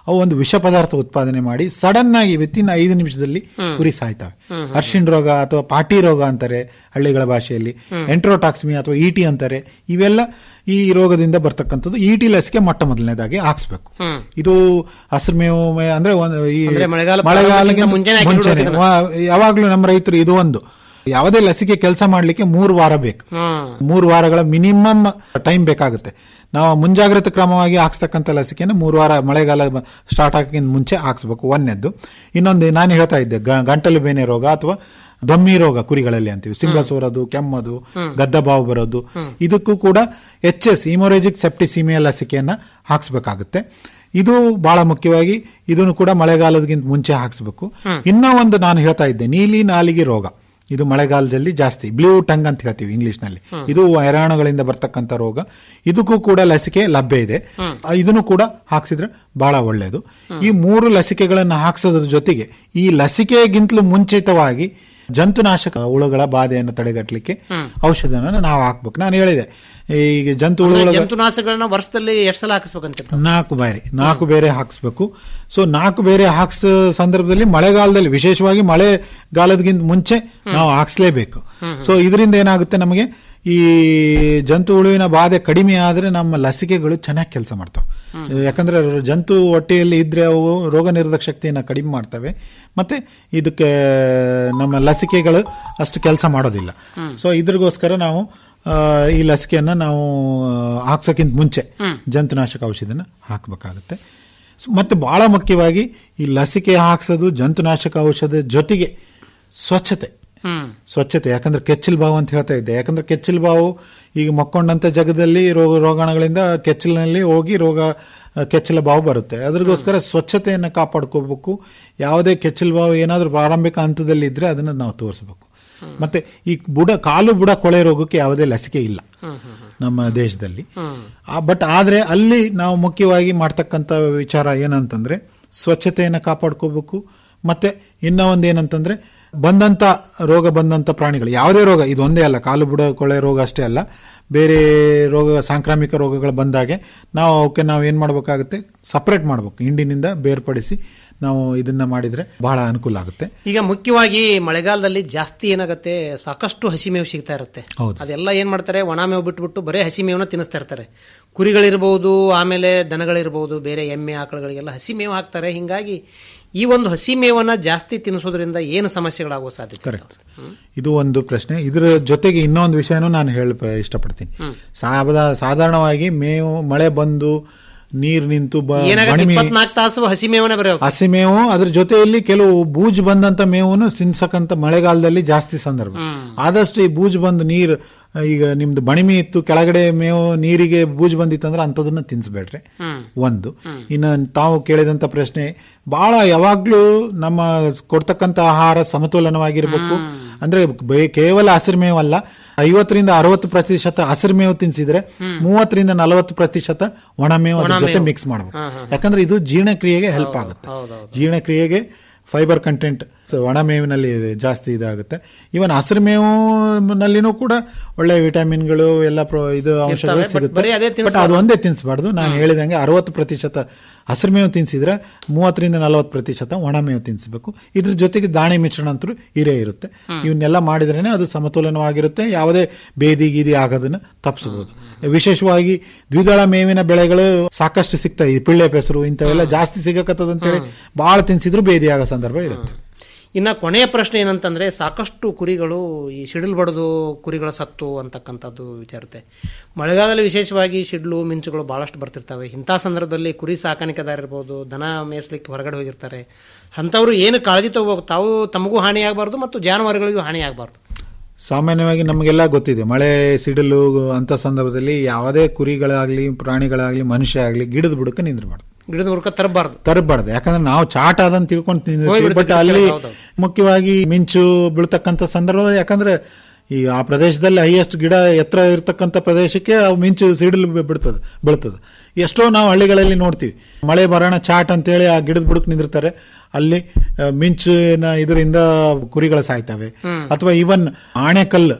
ಅವು ಒಂದು ವಿಷ ಪದಾರ್ಥ ಉತ್ಪಾದನೆ ಮಾಡಿ ಸಡನ್ ಆಗಿ ವಿತಿನ್ ಐದು ನಿಮಿಷದಲ್ಲಿ ಕುರಿ ಸಾಯ್ತವೆ ಅರ್ಶಿನ್ ರೋಗ ಅಥವಾ ಪಾಟಿ ರೋಗ ಅಂತಾರೆ ಹಳ್ಳಿಗಳ ಭಾಷೆಯಲ್ಲಿ ಎಂಟ್ರೋಟಾಕ್ಸಿಮಿ ಅಥವಾ ಇಟಿ ಅಂತಾರೆ ಇವೆಲ್ಲ ಈ ರೋಗದಿಂದ ಬರ್ತಕ್ಕಂಥದ್ದು ಇಟಿ ಲಸಿಕೆ ಮೊಟ್ಟ ಮೊದಲನೇದಾಗಿ ಹಾಕ್ಸ್ಬೇಕು ಇದು ಹಸಿರು ಮೇವು ಮೇ- ಅಂದ್ರೆ ಒಂದು ಈ ಅಂದ್ರೆ ಮಳೆಗಾಲ ಮಳೆಗಾಲಕ್ಕಿಂತ ಪ್ರಾರಂಭಕ್ಕಿಂತ ಮುಂಚೆನೇ ಹಾಕಿ ಮುಂಚೆನೆ ಬಿಡ್ಬೇಕು ವಾ- ಯಾವಾಗ್ಲೂ ನಮ್ಮ ರೈತರು ಇದು ಒಂದು ಯಾವುದೇ ಲಸಿಕೆ ಕೆಲಸ ಮಾಡ್ಲಿಕ್ಕೆ ಮೂರು ವಾರ ಬೇಕು ಮೂರು ವಾರಗಳ ಮಿನಿಮಮ್ ಟೈಮ್ ಬೇಕಾಗುತ್ತೆ ನಾವು ಮುಂಜಾಗ್ರತಾ ಕ್ರಮವಾಗಿ ಹಾಕ್ಸ್ತಕ್ಕಂಥ ಲಸಿಕೆನ ಮೂರು ವಾರ ಮಳೆಗಾಲ ಸ್ಟಾರ್ಟ್ ಆಗಕ್ಕಿಂತ ಮುಂಚೆ ಹಾಕ್ಸ್ಬೇಕು ಒಂದನೇದ್ದು ಇನ್ನೊಂದು ನಾನು ಹೇಳ್ತಾ ಇದ್ದೆ ಗ- ಗಂಟಲು ಬೇನೆ ರೋಗ ಅಥವಾ ದಮ್ಮಿ ರೋಗ ಕುರಿಗಳಲ್ಲಿ ಅಂತೀವಿ ಸಿಂಬ ಸೋರೋದು ಕೆಮ್ಮದು ಗದ್ದ ಬಾವು ಬರೋದು ಇದಕ್ಕೂ ಕೂಡ ಎಚ್ ಎಸ್ ಇಮೋರೆಜಿಕ್ ಸೆಪ್ಟಿಸಿಮಿಯಾ ಲಸಿಕೆಯನ್ನ ಹಾಕ್ಸ್ಬೇಕಾಗುತ್ತೆ ಇದು ಬಹಳ ಮುಖ್ಯವಾಗಿ ಇದನ್ನು ಕೂಡ ಮಳೆಗಾಲದಕ್ಕಿಂತ ಮುಂಚೆ ಹಾಕ್ಸ್ಬೇಕು ಇನ್ನೂ ಒಂದು ನಾನು ಹೇಳ್ತಾ ಇದ್ದೆ ನೀಲಿ ನಾಲಿಗೆ ರೋಗ ಇದು ಮಳೆಗಾಲದಲ್ಲಿ ಜಾಸ್ತಿ ಬ್ಲೂ ಟಂಗ್ ಅಂತ ಹೇಳ್ತೀವಿ ಇಂಗ್ಲಿಷ್ ನಲ್ಲಿ ಇದು ವೈರಾಣುಗಳಿಂದ ಬರ್ತಕ್ಕಂಥ ರೋಗ ಇದಕ್ಕೂ ಕೂಡ ಲಸಿಕೆ ಲಭ್ಯ ಇದೆ ಆ, ಇದನ್ನು ಕೂಡ ಹಾಕ್ಸಿದ್ರೆ ಬಹಳ ಒಳ್ಳೆಯದು ಈ ಮೂರು ಲಸಿಕೆಗಳನ್ನು ಹಾಕ್ಸೋದ್ರ ಜೊತೆಗೆ ಈ ಲಸಿಕೆಗಿಂತಲೂ ಮುಂಚಿತವಾಗಿ ಜಂತುನಾಶಕ ಹುಳುಗಳ ಬಾಧೆಯನ್ನು ತಡೆಗಟ್ಟಲಿಕ್ಕೆ ಔಷಧನ ನಾವು ಹಾಕ್ಬೇಕು ನಾನು ಹೇಳಿದೆ ಈಗ ಜಂತು ಅಂದ್ರೆ ಹುಳುಗಳ ಜಂತುನಾಶಕಗಳನ್ನ ವರ್ಷದಲ್ಲಿ ಎಷ್ಟು ಸಲ ಹಾಕಿಸ್ಬೇಕಂತ ನಾಲ್ಕು ಬೇರೆ ನಾಲ್ಕು ಬೇರೆ ಹಾಕಿಸ್ಬೇಕು ಸೊ ನಾಲ್ಕು ಬೇರೆ ಹಾಕ್ಸ ಸಂದರ್ಭದಲ್ಲಿ ಮಳೆಗಾಲದಲ್ಲಿ ವಿಶೇಷವಾಗಿ ಮಳೆಗಾಲದಗಿಂತ ಮುಂಚೆ ನಾವು ಹಾಕ್ಸ್ಲೇಬೇಕು ಸೊ ಇದರಿಂದ ಏನಾಗುತ್ತೆ ನಮಗೆ ಈ ಜಂತು ಹುಳುವಿನ ಬಾಧೆ ಕಡಿಮೆ ಆದ್ರೆ ನಮ್ಮ ಲಸಿಕೆಗಳು ಚೆನ್ನಾಗಿ ಕೆಲಸ ಮಾಡ್ತವೆ ಯಾಕಂದ್ರೆ ಜಂತು ಹೊಟ್ಟೆಯಲ್ಲಿ ಇದ್ರೆ ಅವು ರೋಗ ನಿರೋಧಕ ಶಕ್ತಿಯನ್ನು ಕಡಿಮೆ ಮಾಡ್ತವೆ ಮತ್ತೆ ಇದಕ್ಕೆ ನಮ್ಮ ಲಸಿಕೆಗಳು ಅಷ್ಟು ಕೆಲಸ ಮಾಡೋದಿಲ್ಲ ಸೊ ಇದ್ರಿಗೋಸ್ಕರ ನಾವು ಆ, ಈ ಲಸಿಕೆಯನ್ನ ನಾವು ಹಾಕ್ಸೋಕ್ಕಿಂತ ಮುಂಚೆ ಜಂತುನಾಶಕ ಔಷಧಿನ ಹಾಕಬೇಕಾಗುತ್ತೆ ಮತ್ತೆ ಬಹಳ ಮುಖ್ಯವಾಗಿ ಈ ಲಸಿಕೆ ಹಾಕ್ಸೋದು ಜಂತುನಾಶಕ ಔಷಧ ಜೊತೆಗೆ ಸ್ವಚ್ಛತೆ ಸ್ವಚ್ಛತೆ ಯಾಕಂದ್ರೆ ಕೆಚ್ಚಲು ಬಾವು ಅಂತ ಹೇಳ್ತಾ ಇದ್ದೆ ಯಾಕಂದ್ರೆ ಕೆಚ್ಚಲು ಬಾವು ಈಗ ಮಕ್ಕೊಂಡಂತ ಜಗದಲ್ಲಿ ರೋಗ ರೋಗಾಣುಗಳಿಂದ ಕೆಚ್ಚಲಿನಲ್ಲಿ ಹೋಗಿ ರೋಗ ಆ, ಕೆಚ್ಚಲ ಬಾವು ಬರುತ್ತೆ ಅದ್ರಗೋಸ್ಕರ ಸ್ವಚ್ಛತೆಯನ್ನು ಕಾಪಾಡ್ಕೋಬೇಕು ಯಾವುದೇ ಕೆಚ್ಚಲು ಬಾವು ಏನಾದರೂ ಪ್ರಾರಂಭಿಕ ಹಂತದಲ್ಲಿ ಇದ್ರೆ ಅದನ್ನ ನಾವು ತೋರಿಸಬೇಕು ಮತ್ತೆ ಈ ಬುಡ ಕಾಲು ಬುಡ ಕೊಳೆ ರೋಗಕ್ಕೆ ಯಾವುದೇ ಲಸಿಕೆ ಇಲ್ಲ ನಮ್ಮ ದೇಶದಲ್ಲಿ ಬಟ್ ಆದ್ರೆ ಅಲ್ಲಿ ನಾವು ಮುಖ್ಯವಾಗಿ ಮಾಡ್ತಕ್ಕಂಥ ವಿಚಾರ ಏನಂತಂದ್ರೆ ಸ್ವಚ್ಛತೆಯನ್ನು ಕಾಪಾಡ್ಕೋಬೇಕು ಮತ್ತೆ ಇನ್ನ ಒಂದು ಏನಂತಂದ್ರೆ ಬಂದಂತ ರೋಗ ಬಂದಂತ ಪ್ರಾಣಿಗಳು ಯಾವುದೇ ರೋಗ ಇದು ಒಂದೇ ಅಲ್ಲ ಕಾಲು ಬುಡ ಕೊಳೆ ರೋಗ ಅಷ್ಟೇ ಅಲ್ಲ ಬೇರೆ ರೋಗ ಸಾಂಕ್ರಾಮಿಕ ರೋಗಗಳು ಬಂದಾಗೆ ನಾವು ಅವಕ್ಕೆ ನಾವು ಏನ್ ಮಾಡಬೇಕಾಗುತ್ತೆ ಸಪರೇಟ್ ಮಾಡಬೇಕು ಹಿಂಡಿನಿಂದ ಬೇರ್ಪಡಿಸಿ ನಾವು ಇದನ್ನ ಮಾಡಿದ್ರೆ ಬಹಳ ಅನುಕೂಲ ಆಗುತ್ತೆ ಈಗ ಮುಖ್ಯವಾಗಿ ಮಳೆಗಾಲದಲ್ಲಿ ಜಾಸ್ತಿ ಏನಾಗುತ್ತೆ ಸಾಕಷ್ಟು ಹಸಿ ಮೇವು ಸಿಗ್ತಾ ಇರುತ್ತೆ ಹೌದು. ಅದೆಲ್ಲ ಏನ್ ಮಾಡ್ತಾರೆ ಒಣ ಮೇವು ಬಿಟ್ಬಿಟ್ಟು ಬರೀ ಹಸಿ ಮೇವನ್ನ ತಿನ್ನಿಸ್ತಾ ಇರ್ತಾರೆ ಕುರಿಗಳಿರ್ಬೋದು ಆಮೇಲೆ ದನಗಳಿರ್ಬೋದು ಬೇರೆ ಎಮ್ಮೆ ಆಕಳುಗಳಿಗೆಲ್ಲ ಹಸಿ ಮೇವು ಹಾಕ್ತಾರೆ ಹಿಂಗಾಗಿ ಈ ಒಂದು ಹಸಿ ಮೇವನ್ನ ಜಾಸ್ತಿ ತಿನ್ನಿಸೋದ್ರಿಂದ ಏನು ಸಮಸ್ಯೆಗಳಾಗುವ ಸಾಧ್ಯತೆ ಕರೆಕ್ಟ್ ಇದು ಒಂದು ಪ್ರಶ್ನೆ ಇದರ ಜೊತೆಗೆ ಇನ್ನೊಂದು ವಿಷಯನೂ ನಾನು ಹೇಳ ಇಷ್ಟಪಡ್ತೀನಿ ಸಾಬದ ಸಾಧಾರಣವಾಗಿ ಮೇವು ಮಳೆ ಬಂದು ನೀರು ನಿಂತು ಬ- ಏನಾಗುತ್ತೆ ಬಣಿಮೆ ಇಪ್ಪತ್ನಾಲ್ಕು ತಾಸು ಹಸಿ ಮೇವನ್ನ ಬರೀ ಹಸಿ ಮೇವು ಅದ್ರ ಜೊತೆಯಲ್ಲಿ ಕೆಲವು ಬೂಜ್ ಬಂದಂತ ಮೇವನ್ನು ತಿನ್ಸಕ್ಕಂತ ಮಳೆಗಾಲದಲ್ಲಿ ಜಾಸ್ತಿ ಸಂದರ್ಭ ಆದಷ್ಟು ಈ ಬೂಜ್ ಬಂದು ನೀರು ಈಗ ನಿಮ್ದು ಬಣಿಮೆ ಇತ್ತು ಕೆಳಗಡೆ ಮೇವು ನೀರಿಗೆ ಬೂಜ್ ಬಂದಿತ್ತಂದ್ರೆ ಅಂಥದನ್ನ ತಿನ್ಸ್ಬೇಡ್ರಿ ಒಂದು ಇನ್ನು ತಾವು ಕೇಳಿದಂತ ಪ್ರಶ್ನೆ ಬಹಳ ಯಾವಾಗ್ಲೂ ನಮ್ಮ ಕೊಡ್ತಕ್ಕಂತ ಆಹಾರ ಸಮತೋಲನವಾಗಿರ್ಬೇಕು ಅಂದ್ರೆ ಬೇ- ಕೇವಲ ಹಸಿರು ಮೇವಲ್ಲ ಐವತ್ತರಿಂದ ಅರವತ್ತು ಪ್ರತಿಶತ ಹಸಿರು ಮೇವು ತಿನ್ಸಿದ್ರೆ ಮೂವತ್ತರಿಂದ ನಲವತ್ತು ಪ್ರತಿಶತ ಒಣ ಮೇವು ಅದ್ರ ಜೊತೆ ಮಿಕ್ಸ್ ಮಾಡಬೇಕು ಯಾಕಂದ್ರೆ ಇದು ಜೀರ್ಣಕ್ರಿಯೆಗೆ ಹೆಲ್ಪ್ ಆಗುತ್ತೆ ಜೀರ್ಣಕ್ರಿಯೆಗೆ ಫೈಬರ್ ಕಂಟೆಂಟ್ ಒಣ ಮೇವಿನಲ್ಲಿ ಜಾಸ್ತಿ ಇದಾಗುತ್ತೆ ಇವನ್ ಹಸಿರು ಮೇವಿನಲ್ಲಿನೂ ಕೂಡ ಒಳ್ಳೆ ವಿಟಮಿನ್ಗಳು ಎಲ್ಲ ಪ್ರೋ- ಇದು ಅಂಶಗಳು but ಸಿಗುತ್ತೆ ಬರೀ ಅದೇ ಬಟ್ ಅದು ಒಂದೇ ತಿನ್ಸ್ಬಾರ್ದು ನಾನು ಹೇಳಿದಂಗೆ ಅರವತ್ತು ಪ್ರತಿಶತ ಹಸಿರು ಮೇವು ತಿನ್ಸಿದ್ರೆ ಮೂವತ್ತರಿಂದ ನಲವತ್ತು ಪ್ರತಿಶತ ಒಣ ಮೇವು ತಿನ್ಸಬೇಕು ಇದ್ರ ಜೊತೆಗೆ ದಾಣಿ ಮಿಶ್ರಣ ಅಂತೂ ಇರೇ ಇರುತ್ತೆ ಇವನ್ನೆಲ್ಲ ಮಾಡಿದ್ರೇನೆ ಅದು ಸಮತೋಲನವಾಗಿರುತ್ತೆ ಯಾವುದೇ ಬೇದಿ ಗೀದಿ ಆಗೋದನ್ನ ತಪ್ಪಿಸಬಹುದು ವಿಶೇಷವಾಗಿ ದ್ವಿದಳ ಮೇವಿನ ಬೆಳೆಗಳು ಸಾಕಷ್ಟು ಸಿಗ್ತವೆ ಈ ಪಿಳ್ಳೆ ಪೆಸರು ಇಂಥವೆಲ್ಲ ಜಾಸ್ತಿ ಸಿಗಕತ್ತದಂತೇಳಿ ಬಹಳ ತಿನ್ಸಿದ್ರು ಬೇದಿ ಆಗೋ ಸಂದರ್ಭ ಇರುತ್ತೆ ಇನ್ನ ಕೊನೆಯ ಪ್ರಶ್ನೆ ಏನಂತಂದ್ರೆ ಸಾಕಷ್ಟು ಕುರಿಗಳು ಈ ಶಿಡಿಲ್ ಬಡದು ಕುರಿಗಳ ಸತ್ತು ಅಂತಕ್ಕಂಥದ್ದು ವಿಚಾರತೆ ಮಳೆಗಾಲದಲ್ಲಿ ವಿಶೇಷವಾಗಿ ಶಿಡ್ಲು ಮಿಂಚುಗಳು ಬಹಳಷ್ಟು ಬರ್ತಿರ್ತವೆ ಇಂಥ ಸಂದರ್ಭದಲ್ಲಿ ಕುರಿ ಸಾಕಾಣಿಕೆದಾರ ಇರ್ಬೋದು ದನ ಮೇಯಿಸ್ಲಿಕ್ಕೆ ಹೊರಗಡೆ ಹೋಗಿರ್ತಾರೆ ಅಂಥವ್ರು ಏನು ಕಾಳಜಿ ತಗೋಬೇಕು ತಾವು ತಮಗೂ ಹಾನಿ ಆಗಬಾರ್ದು ಮತ್ತು ಜಾನುವಾರುಗಳಿಗೂ ಹಾನಿ ಆಗಬಾರ್ದು ಸಾಮಾನ್ಯವಾಗಿ ನಮಗೆಲ್ಲ ಗೊತ್ತಿದೆ ಮಳೆ ಸಿಡಿಲು ಅಂತ ಸಂದರ್ಭದಲ್ಲಿ ಯಾವುದೇ ಕುರಿಗಳಾಗ್ಲಿ ಪ್ರಾಣಿಗಳಾಗ್ಲಿ ಮನುಷ್ಯ ಆಗ್ಲಿ ಗಿಡದ ಬುಡಕ್ಕೆ ನಿಂದ್ರಬಾರ್ದು ಗಿಡದ ಮುರುಕ ತರಬಾರ್ದು ತರಬಾರ್ದು ಯಾಕಂದ್ರೆ ನಾವು ಚಾಟ ಅದನ್ನ ತಿಳ್ಕೊಂಡು ತಿಂದಿರ್ತೀವಿ ಹೋಗ್ಬಿಡ್ತೀವಿ, ಬಟ್ ಅಲ್ಲಿ ಹೌದೌದು. ಮುಖ್ಯವಾಗಿ ಮಿಂಚು ಬೀಳ್ತಕ್ಕಂಥ ಸಂದರ್ಭ ಯಾಕಂದ್ರೆ ಈ ಆ ಪ್ರದೇಶದಲ್ಲಿ ಹೈಯೆಸ್ಟ್ ಗಿಡ ಎತ್ತರ ಇರ್ತಕ್ಕಂಥ ಪ್ರದೇಶಕ್ಕೆ ಅವು ಮಿಂಚು ಸಿಡಿಲು ಬಿ- ಬಿಡ್ತದೆ ಬೀಳ್ತದೆ ಎಷ್ಟೋ ನಾವು ಹಳ್ಳಿಗಳಲ್ಲಿ ನೋಡ್ತೀವಿ ಮಳೆ ಬರೋಣ ಚಾಟ್ ಅಂತೇಳಿ ಆ ಗಿಡದ ಬುಡಕ್ ನಿಂದಿರ್ತಾರೆ ಅಲ್ಲಿ ಆ, ಮಿಂಚಿನ ಇದರಿಂದ ಕುರಿಗಳು ಸಾಯ್ತವೆ ಅಥವಾ ಈವನ್ ಆಣೆಕಲ್ಲು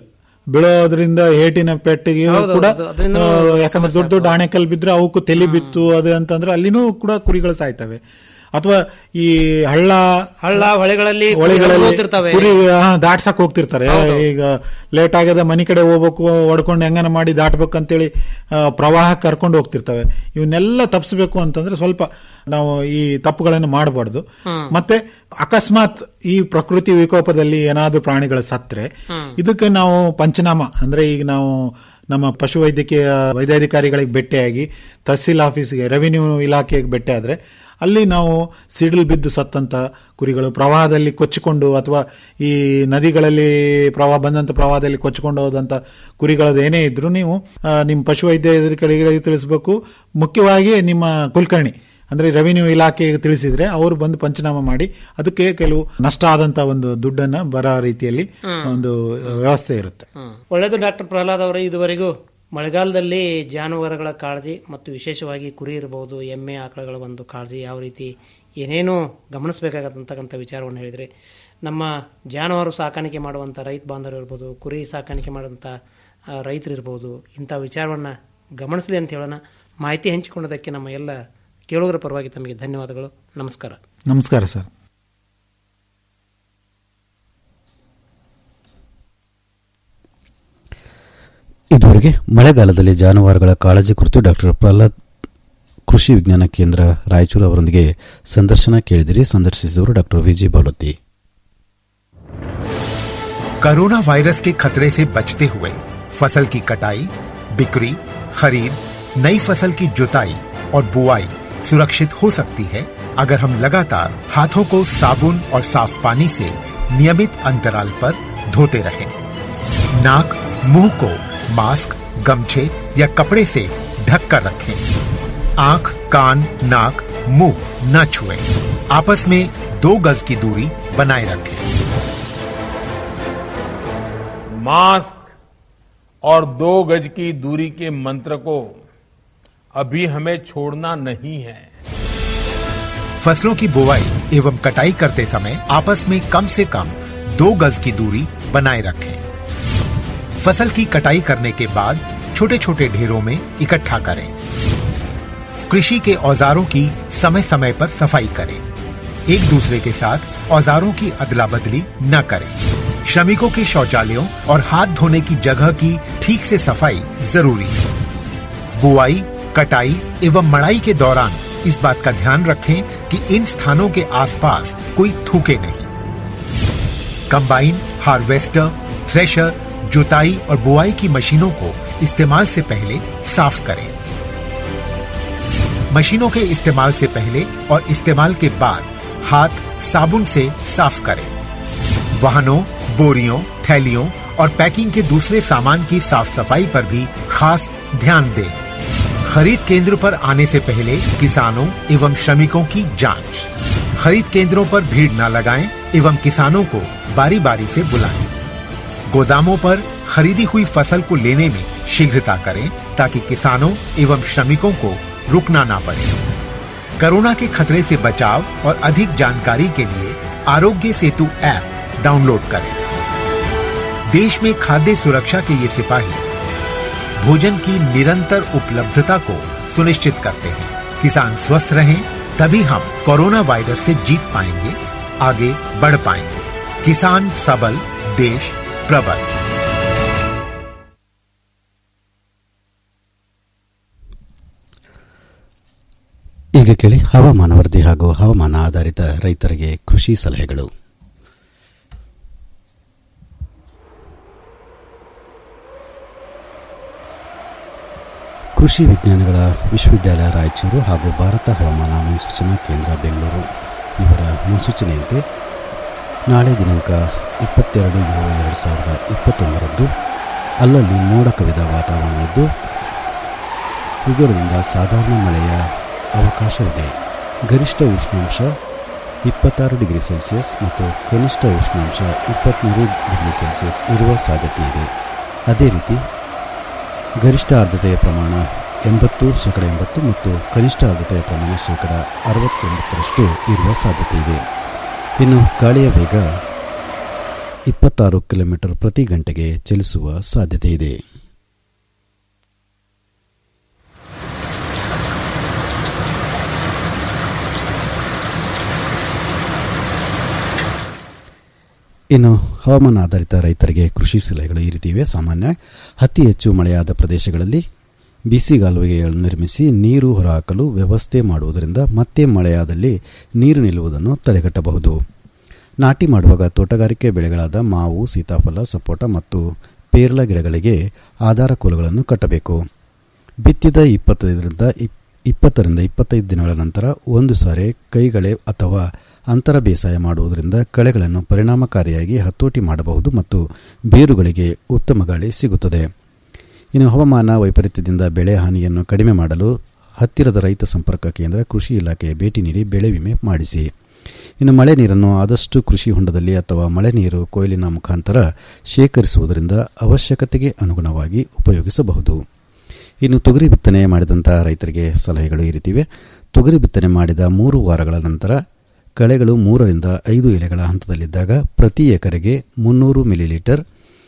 ಬೀಳೋದ್ರಿಂದ ಏಟಿನ ಪೆಟ್ಟಿಗೆ ಹೌದು, ಕೂಡ ಹೌದು. ಅದ್ರಿಂದನೂ ಆ, ಯಾಕಂದ್ರೆ ದೊಡ್ಡ ದೊಡ್ಡ ಆಣೆಕಲ್ ಬಿದ್ರೆ ಅವಕ್ಕೂ ತಲೆ ಬಿತ್ತು ಅದು ಅಂತಂದ್ರೆ ಅಲ್ಲಿನೂ ಕೂಡ ಕುರಿಗಳು ಸಾಯ್ತವೆ ಅಥವಾ ಈ ಹಳ್ಳ ಹಳ್ಳ ಹೊಳೆಗಳಲ್ಲಿ ಹೊಳೆಗಳಲ್ಲಿ ಹೋಗ್ತಿರ್ತವೆ. ಕುರಿ ಹಾ, ದಾಟ್ಸಕ್ ಹೋಗ್ತಿರ್ತಾರೆ ಈಗ ಲೇಟ್ ಆಗ್ಯದ ಮನಿ ಕಡೆ ಹೋಗ್ಬೇಕು ಹೊಡ್ಕೊಂಡು ಹೆಂಗನ ಮಾಡಿ ದಾಟ್ಬೇಕಂತೇಳಿ ಆ, ಪ್ರವಾಹ ಕರ್ಕೊಂಡು ಹೋಗ್ತಿರ್ತವೆ ಇವನ್ನೆಲ್ಲ ತಪ್ಪಿಸ್ಬೇಕು ಅಂತಂದ್ರೆ ಸ್ವಲ್ಪ ನಾವು ಈ ತಪ್ಪುಗಳನ್ನು ಮಾಡಬಾರ್ದು ಹ್ಮ್. ಮತ್ತೆ ಅಕಸ್ಮಾತ್ ಈ ಪ್ರಕೃತಿ ವಿಕೋಪದಲ್ಲಿ ಏನಾದ್ರೂ ಪ್ರಾಣಿಗಳು ಸತ್ರೆ ಇದಕ್ಕೆ ನಾವು ಪಂಚನಾಮ ಅಂದ್ರೆ ಈಗ ನಾವು ನಮ್ಮ ಪಶು ವೈದ್ಯಕೀಯ ವೈದ್ಯಾಧಿಕಾರಿಗಳಿಗೆ ಭೇಟಿಯಾಗಿ ತಹಸೀಲ್ ಆಫೀಸ್ಗೆ ರೆವಿನ್ಯೂ ಇಲಾಖೆಗೆ ಭೇಟಿ ಆದ್ರೆ ಅಲ್ಲಿ ನಾವು ಸಿಡಿಲ್ ಬಿದ್ದು ಸತ್ತಂತ ಕುರಿಗಳು ಪ್ರವಾಹದಲ್ಲಿ ಕೊಚ್ಚಿಕೊಂಡು ಅಥವಾ ಈ ನದಿಗಳಲ್ಲಿ ಪ್ರವಾಹ ಬಂದಂತ ಪ್ರವಾಹದಲ್ಲಿ ಕೊಚ್ಚಿಕೊಂಡು ಹೋದಂತ ಕುರಿಗಳದ್ದು ಏನೇ ಇದ್ರು ನೀವು ಆ, ನಿಮ್ಮ ಪಶು ವೈದ್ಯಾಧಿಕಾರಿಗಳಿಗೆ ತಿಳಿಸಬೇಕು ಮುಖ್ಯವಾಗಿ ನಿಮ್ಮ ಕುಲಕರ್ಣಿ ಅಂದ್ರೆ ರೆವಿನ್ಯೂ ಇಲಾಖೆಗೆ ತಿಳಿಸಿದ್ರೆ ಅವರು ಬಂದು ಪಂಚನಾಮ ಮಾಡಿ ಅದಕ್ಕೆ ಕೆಲವು ನಷ್ಟ ಆದಂತ ಒಂದು ದುಡ್ಡನ್ನ ಬರೋ ರೀತಿಯಲ್ಲಿ ಹ್ಮ್. ಒಂದು ವ್ಯವಸ್ಥೆ ಇರುತ್ತೆ ಒಳ್ಳೆಯದು ಡಾಕ್ಟರ್ ಪ್ರಹ್ಲಾದ್ ಅವರೇ ಇದುವರೆಗೂ ಮಳೆಗಾಲದಲ್ಲಿ ಜಾನುವಾರುಗಳ ಕಾಳಜಿ ಮತ್ತು ವಿಶೇಷವಾಗಿ ಕುರಿ ಇರಬಹುದು ಎಮ್ಮೆ ಆಕಳುಗಳ ಒಂದು ಕಾಳಜಿ ಯಾವ ರೀತಿ ಏನೇನು ಗಮನಿಸಬೇಕಾಗತ್ತಂತಕ್ಕಂಥ ವಿಚಾರವನ್ನು ಹೇಳಿದರೆ ನಮ್ಮ ಜಾನುವಾರು ಸಾಕಾಣಿಕೆ ಮಾಡುವಂಥ ರೈತ ಬಾಂಧವರು ಇರ್ಬೋದು ಕುರಿ ಸಾಕಾಣಿಕೆ ಮಾಡುವಂಥ ಆ, ರೈತರಿರ್ಬೋದು ಇಂಥ ವಿಚಾರವನ್ನು ಗಮನಿಸಲಿ ಅಂತ ಹೇಳೋಣ ಮಾಹಿತಿ ಹಂಚಿಕೊಂಡದಕ್ಕೆ ನಮ್ಮ ಎಲ್ಲ ಕೇಳುಗರ ಪರವಾಗಿ ತಮಗೆ ಧನ್ಯವಾದಗಳು ನಮಸ್ಕಾರ ನಮಸ್ಕಾರ ಸರ್ ಇದುವರೆಗೆ ಮಳೆಗಾಲದಲ್ಲಿ ಜಾನುವಾರುಗಳ ಕಾಳಜಿ ಕುರಿತು ಡಾಕ್ಟರ್ ಪ್ರಹ್ಲಾದ್ ಕೃಷಿ ವಿಜ್ಞಾನ ಕೇಂದ್ರ ರಾಯಚೂರು ಅವರೊಂದಿಗೆ ಸಂದರ್ಶನ ಕೇಳಿದಿರಿ ಸಂದರ್ಶಿಸಿದವರು doctor Vijay Baloti corona virus के खतरे से बचते हुए फसल की कटाई बिक्री खरीद नई फसल की जुताई और बुआई सुरक्षित हो सकती है अगर हम लगातार हाथों को साबुन और साफ पानी से नियमित अंतराल पर धोते रहें। नाक मुंह को मास्क गमछे या कपड़े से ढक कर रखें आंख कान नाक मुंह न छुएं। आपस में दो गज की दूरी बनाए रखें मास्क और दो गज की दूरी के मंत्र को अभी हमें छोड़ना नहीं है फसलों की बुवाई एवं कटाई करते समय आपस में कम से कम दो गज की दूरी बनाए रखें फसल की कटाई करने के बाद छोटे छोटे ढेरों में इकट्ठा करें कृषि के औजारों की समय समय पर सफाई करें एक दूसरे के साथ औजारों की अदला बदली न करें श्रमिकों के शौचालयों और हाथ धोने की जगह की ठीक से सफाई जरूरी है बुआई कटाई एवं मड़ाई के दौरान इस बात का ध्यान रखें कि इन स्थानों के आसपास कोई थूके नहीं कंबाइन हार्वेस्टर थ्रेशर जुताई और बुआई की मशीनों को इस्तेमाल से पहले साफ करें मशीनों के इस्तेमाल से पहले और इस्तेमाल के बाद हाथ साबुन से साफ करें वाहनों बोरियों थैलियों और पैकिंग के दूसरे सामान की साफ सफाई पर भी खास ध्यान दें खरीद केंद्र पर आने से पहले किसानों एवं श्रमिकों की जांच खरीद केंद्रों पर भीड़ न लगाएं एवं किसानों को बारी बारी से बुलाएं गोदामों पर खरीदी हुई फसल को लेने में शीघ्रता करें ताकि किसानों एवं श्रमिकों को रुकना ना पड़े कोरोना के खतरे से बचाव और अधिक जानकारी के लिए आरोग्य सेतु ऐप डाउनलोड करें देश में खाद्य सुरक्षा के ये सिपाही भोजन की निरंतर उपलब्धता को सुनिश्चित करते हैं किसान स्वस्थ रहें तभी हम कोरोना वायरस से जीत पाएंगे आगे बढ़ पाएंगे किसान सबल देश प्रबल ಈಗ ಕೇಳಿ ಹವಾಮಾನ ವರದಿ ಹಾಗೂ ಹವಾಮಾನ ಆಧಾರಿತ ರೈತರಿಗೆ ಕೃಷಿ ಸಲಹೆಗಳು ಕೃಷಿ ವಿಜ್ಞಾನಗಳ ವಿಶ್ವವಿದ್ಯಾಲಯ ರಾಯಚೂರು ಹಾಗೂ ಭಾರತ ಹವಾಮಾನ ಮುನ್ಸೂಚನಾ ಕೇಂದ್ರ ಬೆಂಗಳೂರು ಇವರ ಮುನ್ಸೂಚನೆಯಂತೆ ನಾಳೆ ದಿನಾಂಕ ಇಪ್ಪತ್ತೆರಡು ಏಳು ಎರಡು ಸಾವಿರದ ಇಪ್ಪತ್ತೊಂದರಂದು ಅಲ್ಲಲ್ಲಿ ಮೋಡ ಕವಿದ ವಾತಾವರಣವಿದ್ದು ಉಗುರದಿಂದ ಸಾಧಾರಣ ಮಳೆಯ ಅವಕಾಶವಿದೆ ಗರಿಷ್ಠ ಉಷ್ಣಾಂಶ ಇಪ್ಪತ್ತಾರು ಡಿಗ್ರಿ ಸೆಲ್ಸಿಯಸ್ ಮತ್ತು ಕನಿಷ್ಠ ಉಷ್ಣಾಂಶ ಇಪ್ಪತ್ತ್ಮೂರು ಡಿಗ್ರಿ ಸೆಲ್ಸಿಯಸ್ ಇರುವ ಸಾಧ್ಯತೆ ಇದೆ ಅದೇ ರೀತಿ ಗರಿಷ್ಠ ಆರ್ದ್ರತೆಯ ಪ್ರಮಾಣ ಎಂಬತ್ತು ಶೇಕಡ ಎಂಬತ್ತು ಮತ್ತು ಕನಿಷ್ಠ ಆರ್ದ್ರತೆಯ ಪ್ರಮಾಣ ಶೇಕಡ ಅರವತ್ತೊಂಬತ್ತರಷ್ಟು ಇರುವ ಸಾಧ್ಯತೆ ಇದೆ ಇನ್ನು ಗಾಳಿಯ ವೇಗ ಇಪ್ಪತ್ತಾರು ಕಿಲೋಮೀಟರ್ ಪ್ರತಿ ಗಂಟೆಗೆ ಚಲಿಸುವ ಸಾಧ್ಯತೆ ಇದೆ ಇನ್ನು ಹವಾಮಾನ ಆಧಾರಿತ ರೈತರಿಗೆ ಕೃಷಿ ಸಲಹೆಗಳು ಈ ರೀತಿ ಇವೆ ಸಾಮಾನ್ಯ ಅತಿ ಹೆಚ್ಚು ಮಳೆಯಾದ ಪ್ರದೇಶಗಳಲ್ಲಿ ಬಿಸಿಗಾಲುವೆಗಳನ್ನು ನಿರ್ಮಿಸಿ ನೀರು ಹೊರಹಾಕಲು ವ್ಯವಸ್ಥೆ ಮಾಡುವುದರಿಂದ ಮತ್ತೆ ಮಳೆಯಾದಲ್ಲಿ ನೀರು ನಿಲ್ಲುವುದನ್ನು ತಡೆಗಟ್ಟಬಹುದು ನಾಟಿ ಮಾಡುವಾಗ ತೋಟಗಾರಿಕೆ ಬೆಳೆಗಳಾದ ಮಾವು ಸೀತಾಫಲ ಸಪೋಟ ಮತ್ತು ಪೇರಲ ಗಿಡಗಳಿಗೆ ಆಧಾರ ಕೋಲುಗಳನ್ನು ಕಟ್ಟಬೇಕು ಬಿತ್ತಿದ ಇಪ್ಪತ್ತೈದರಿಂದ ಇಪ್- ಇಪ್ಪತ್ತರಿಂದ ಇಪ್ಪತ್ತೈದು ದಿನಗಳ ನಂತರ ಒಂದು ಸಾರಿ ಕೈಗಳೆ ಅಥವಾ ಅಂತರ ಬೇಸಾಯ ಮಾಡುವುದರಿಂದ ಕಳೆಗಳನ್ನು ಪರಿಣಾಮಕಾರಿಯಾಗಿ ಹತೋಟಿ ಮಾಡಬಹುದು ಮತ್ತು ಬೇರುಗಳಿಗೆ ಉತ್ತಮ ಗಾಳಿ ಸಿಗುತ್ತದೆ ಇನ್ನು ಹವಾಮಾನ ವೈಪರೀತ್ಯದಿಂದ ಬೆಳೆ ಹಾನಿಯನ್ನು ಕಡಿಮೆ ಮಾಡಲು ಹತ್ತಿರದ ರೈತ ಸಂಪರ್ಕ ಕೇಂದ್ರ ಕೃಷಿ ಇಲಾಖೆಯ ಭೇಟಿ ನೀಡಿ ಬೆಳೆ ವಿಮೆ ಮಾಡಿಸಿ ಇನ್ನು ಮಳೆ ನೀರನ್ನು ಆದಷ್ಟು ಕೃಷಿ ಹೊಂಡದಲ್ಲಿ ಅಥವಾ ಮಳೆ ನೀರು ಕೊಯ್ಲಿನ ಮುಖಾಂತರ ಶೇಖರಿಸುವುದರಿಂದ ಅವಶ್ಯಕತೆಗೆ ಅನುಗುಣವಾಗಿ ಉಪಯೋಗಿಸಬಹುದು ಇನ್ನು ತೊಗರಿ ಬಿತ್ತನೆ ಮಾಡಿದಂಥ ರೈತರಿಗೆ ಸಲಹೆಗಳು ಈ ರೀತಿವೆ ತೊಗರಿ ಬಿತ್ತನೆ ಮಾಡಿದ ಮೂರು ವಾರಗಳ ನಂತರ ಕಳೆಗಳು ಮೂರರಿಂದ ಐದು ಎಲೆಗಳ ಹಂತದಲ್ಲಿದ್ದಾಗ ಪ್ರತಿ ಎಕರೆಗೆ ಮುನ್ನೂರು ಮಿಲಿಲೀಟರ್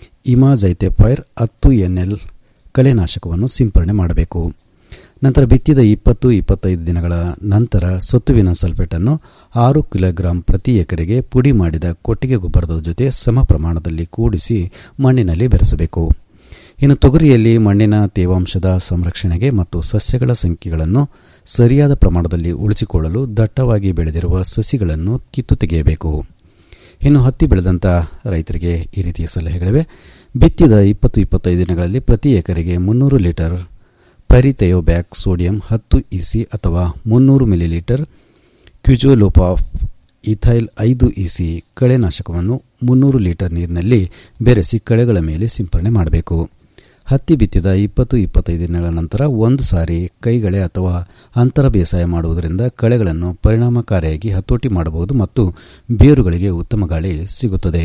ಇಮಾಜೈತೆಫೈರ್ ಹತ್ತು ಎನ್ಎಲ್ ಕಳೆನಾಶಕವನ್ನು ಸಿಂಪರಣೆ ಮಾಡಬೇಕು ನಂತರ ಬಿತ್ತಿದ ಇಪ್ಪತ್ತು ಇಪ್ಪತ್ತೈದು ದಿನಗಳ ನಂತರ ಸೊತ್ತುವಿನ ಸಲ್ಫೇಟನ್ನು ಆರು ಕಿಲೋಗ್ರಾಂ ಪ್ರತಿ ಎಕರೆಗೆ ಪುಡಿ ಮಾಡಿದ ಕೊಟ್ಟಿಗೆ ಗೊಬ್ಬರದ ಜೊತೆ ಸಮ ಪ್ರಮಾಣದಲ್ಲಿ ಕೂಡಿಸಿ ಮಣ್ಣಿನಲ್ಲಿ ಬೆರೆಸಬೇಕು ಇನ್ನು ತೊಗರಿಯಲ್ಲಿ ಮಣ್ಣಿನ ತೇವಾಂಶದ ಸಂರಕ್ಷಣೆಗೆ ಮತ್ತು ಸಸ್ಯಗಳ ಸಂಖ್ಯೆಗಳನ್ನು ಸರಿಯಾದ ಪ್ರಮಾಣದಲ್ಲಿ ಉಳಿಸಿಕೊಳ್ಳಲು ದಟ್ಟವಾಗಿ ಬೆಳೆದಿರುವ ಸಸಿಗಳನ್ನು ಕಿತ್ತು ತೆಗೆಯಬೇಕು ಇನ್ನು ಹತ್ತಿ ಬೆಳೆದಂಥ ರೈತರಿಗೆ ಈ ರೀತಿಯ ಸಲಹೆಗಳಿವೆ ಬಿತ್ತಿದ ಇಪ್ಪತ್ತು ಇಪ್ಪತ್ತೈದು ದಿನಗಳಲ್ಲಿ ಪ್ರತಿ ಎಕರೆಗೆ ಮುನ್ನೂರು ಲೀಟರ್ ಪೈರಿಥೆಯೋಬ್ಯಾಕ್ ಸೋಡಿಯಂ ಹತ್ತು ಇಸಿ ಅಥವಾ ಮುನ್ನೂರು ಮಿಲಿಲೀಟರ್ ಕ್ಯುಜೋಲೋಪಾಫ್ ಇಥೈಲ್ ಐದು ಇಸಿ ಕಳೆನಾಶಕವನ್ನು ಮುನ್ನೂರು ಲೀಟರ್ ನೀರಿನಲ್ಲಿ ಬೆರೆಸಿ ಕಳೆಗಳ ಮೇಲೆ ಸಿಂಪರಣೆ ಮಾಡಬೇಕು ಹತ್ತಿ ಬಿತ್ತಿದ ಇಪ್ಪತ್ತು ಇಪ್ಪತ್ತೈದು ದಿನಗಳ ನಂತರ ಒಂದು ಸಾರಿ ಕೈಗಳೆ ಅಥವಾ ಅಂತರ ಬೇಸಾಯ ಮಾಡುವುದರಿಂದ ಕಳೆಗಳನ್ನು ಪರಿಣಾಮಕಾರಿಯಾಗಿ ಹತೋಟಿ ಮಾಡಬಹುದು ಮತ್ತು ಬೇರುಗಳಿಗೆ ಉತ್ತಮ ಗಾಳಿ ಸಿಗುತ್ತದೆ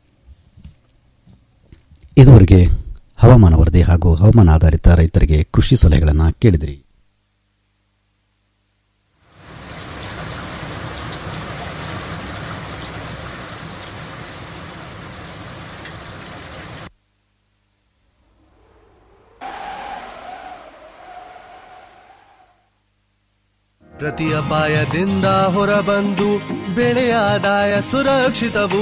ಇದುವರೆಗೆ ಹವಾಮಾನ ವರದಿ ಹಾಗೂ ಹವಾಮಾನ ಆಧಾರಿತ ರೈತರಿಗೆ ಕೃಷಿ ಸಲಹೆಗಳನ್ನು ಕೇಳಿದಿರಿ ಪ್ರತಿ ಅಪಾಯದಿಂದ ಹೊರಬಂದು ಬೆಳೆಯ ಆದಾಯ ಸುರಕ್ಷಿತವು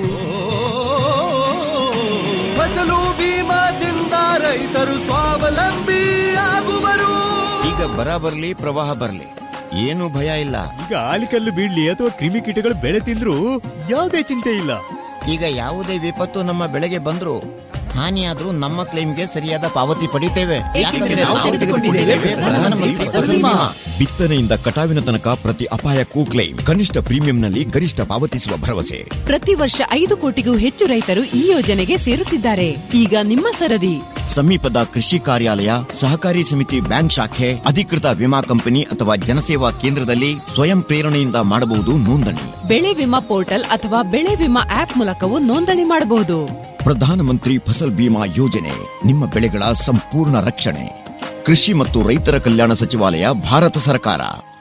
ಫಸಲು ಬೀಮಾದಿಂದ ರೈತರು ಸ್ವಾವಲಂಬಿ ಆಗುವರು ಈಗ ಬರ ಬರ್ಲಿ ಪ್ರವಾಹ ಬರ್ಲಿ ಏನು ಭಯ ಇಲ್ಲ ಈಗ ಆಲಿಕಲ್ಲು ಬೀಳ್ಲಿ ಅಥವಾ ಕ್ರಿಮಿಕೀಟಗಳು ಬೆಳೆ ತಿಂದ್ರು ಯಾವುದೇ ಚಿಂತೆ ಇಲ್ಲ ಈಗ ಯಾವುದೇ ವಿಪತ್ತು ನಮ್ಮ ಬೆಳೆಗೆ ಬಂದ್ರು ಹಾನಿಯಾದ್ರೂ ನಮ್ಮ ಕ್ಲೈಮ್ಗೆ ಸರಿಯಾದ ಪಾವತಿ ಪಡಿತೇವೆ ಯಾಕಂದ್ರೆ ನಾವು ತೆಗೆದುಕೊಂಡಿದ್ದೇವೆ ಪ್ರಧಾನಮಂತ್ರಿ ಫಸಲ್ ಬಿಮಾ. ಬಿತ್ತನೆಯಿಂದ ಕಟಾವಿನ ತನಕ ಪ್ರತಿ ಅಪಾಯಕ್ಕೂ ಕ್ಲೈಮ್ ಕನಿಷ್ಠ ಪ್ರೀಮಿಯಂನಲ್ಲಿ ಗರಿಷ್ಠ ಪಾವತಿಸುವ ಭರವಸೆ ಪ್ರತಿ ವರ್ಷ ಐದು ಕೋಟಿಗೂ ಹೆಚ್ಚು ರೈತರು ಈ ಯೋಜನೆಗೆ ಸೇರುತ್ತಿದ್ದಾರೆ ಈಗ ನಿಮ್ಮ ಸರದಿ ಸಮೀಪದ ಕೃಷಿ ಕಾರ್ಯಾಲಯ ಸಹಕಾರಿ ಸಮಿತಿ ಬ್ಯಾಂಕ್ ಶಾಖೆ ಅಧಿಕೃತ ವಿಮಾ ಕಂಪನಿ ಅಥವಾ ಜನಸೇವಾ ಕೇಂದ್ರದಲ್ಲಿ ಸ್ವಯಂ ಪ್ರೇರಣೆಯಿಂದ ಮಾಡಬಹುದು ನೋಂದಣಿ ಬೆಳೆ ವಿಮಾ ಪೋರ್ಟಲ್ ಅಥವಾ ಬೆಳೆ ವಿಮಾ ಆಪ್ ಮೂಲಕವೂ ನೋಂದಣಿ ಮಾಡಬಹುದು ಪ್ರಧಾನಮಂತ್ರಿ ಫಸಲ್ ಬಿಮಾ ಯೋಜನೆ ನಿಮ್ಮ ಬೆಳೆಗಳ ಸಂಪೂರ್ಣ ರಕ್ಷಣೆ ಕೃಷಿ ಮತ್ತು ರೈತರ ಕಲ್ಯಾಣ ಸಚಿವಾಲಯ ಭಾರತ ಸರ್ಕಾರ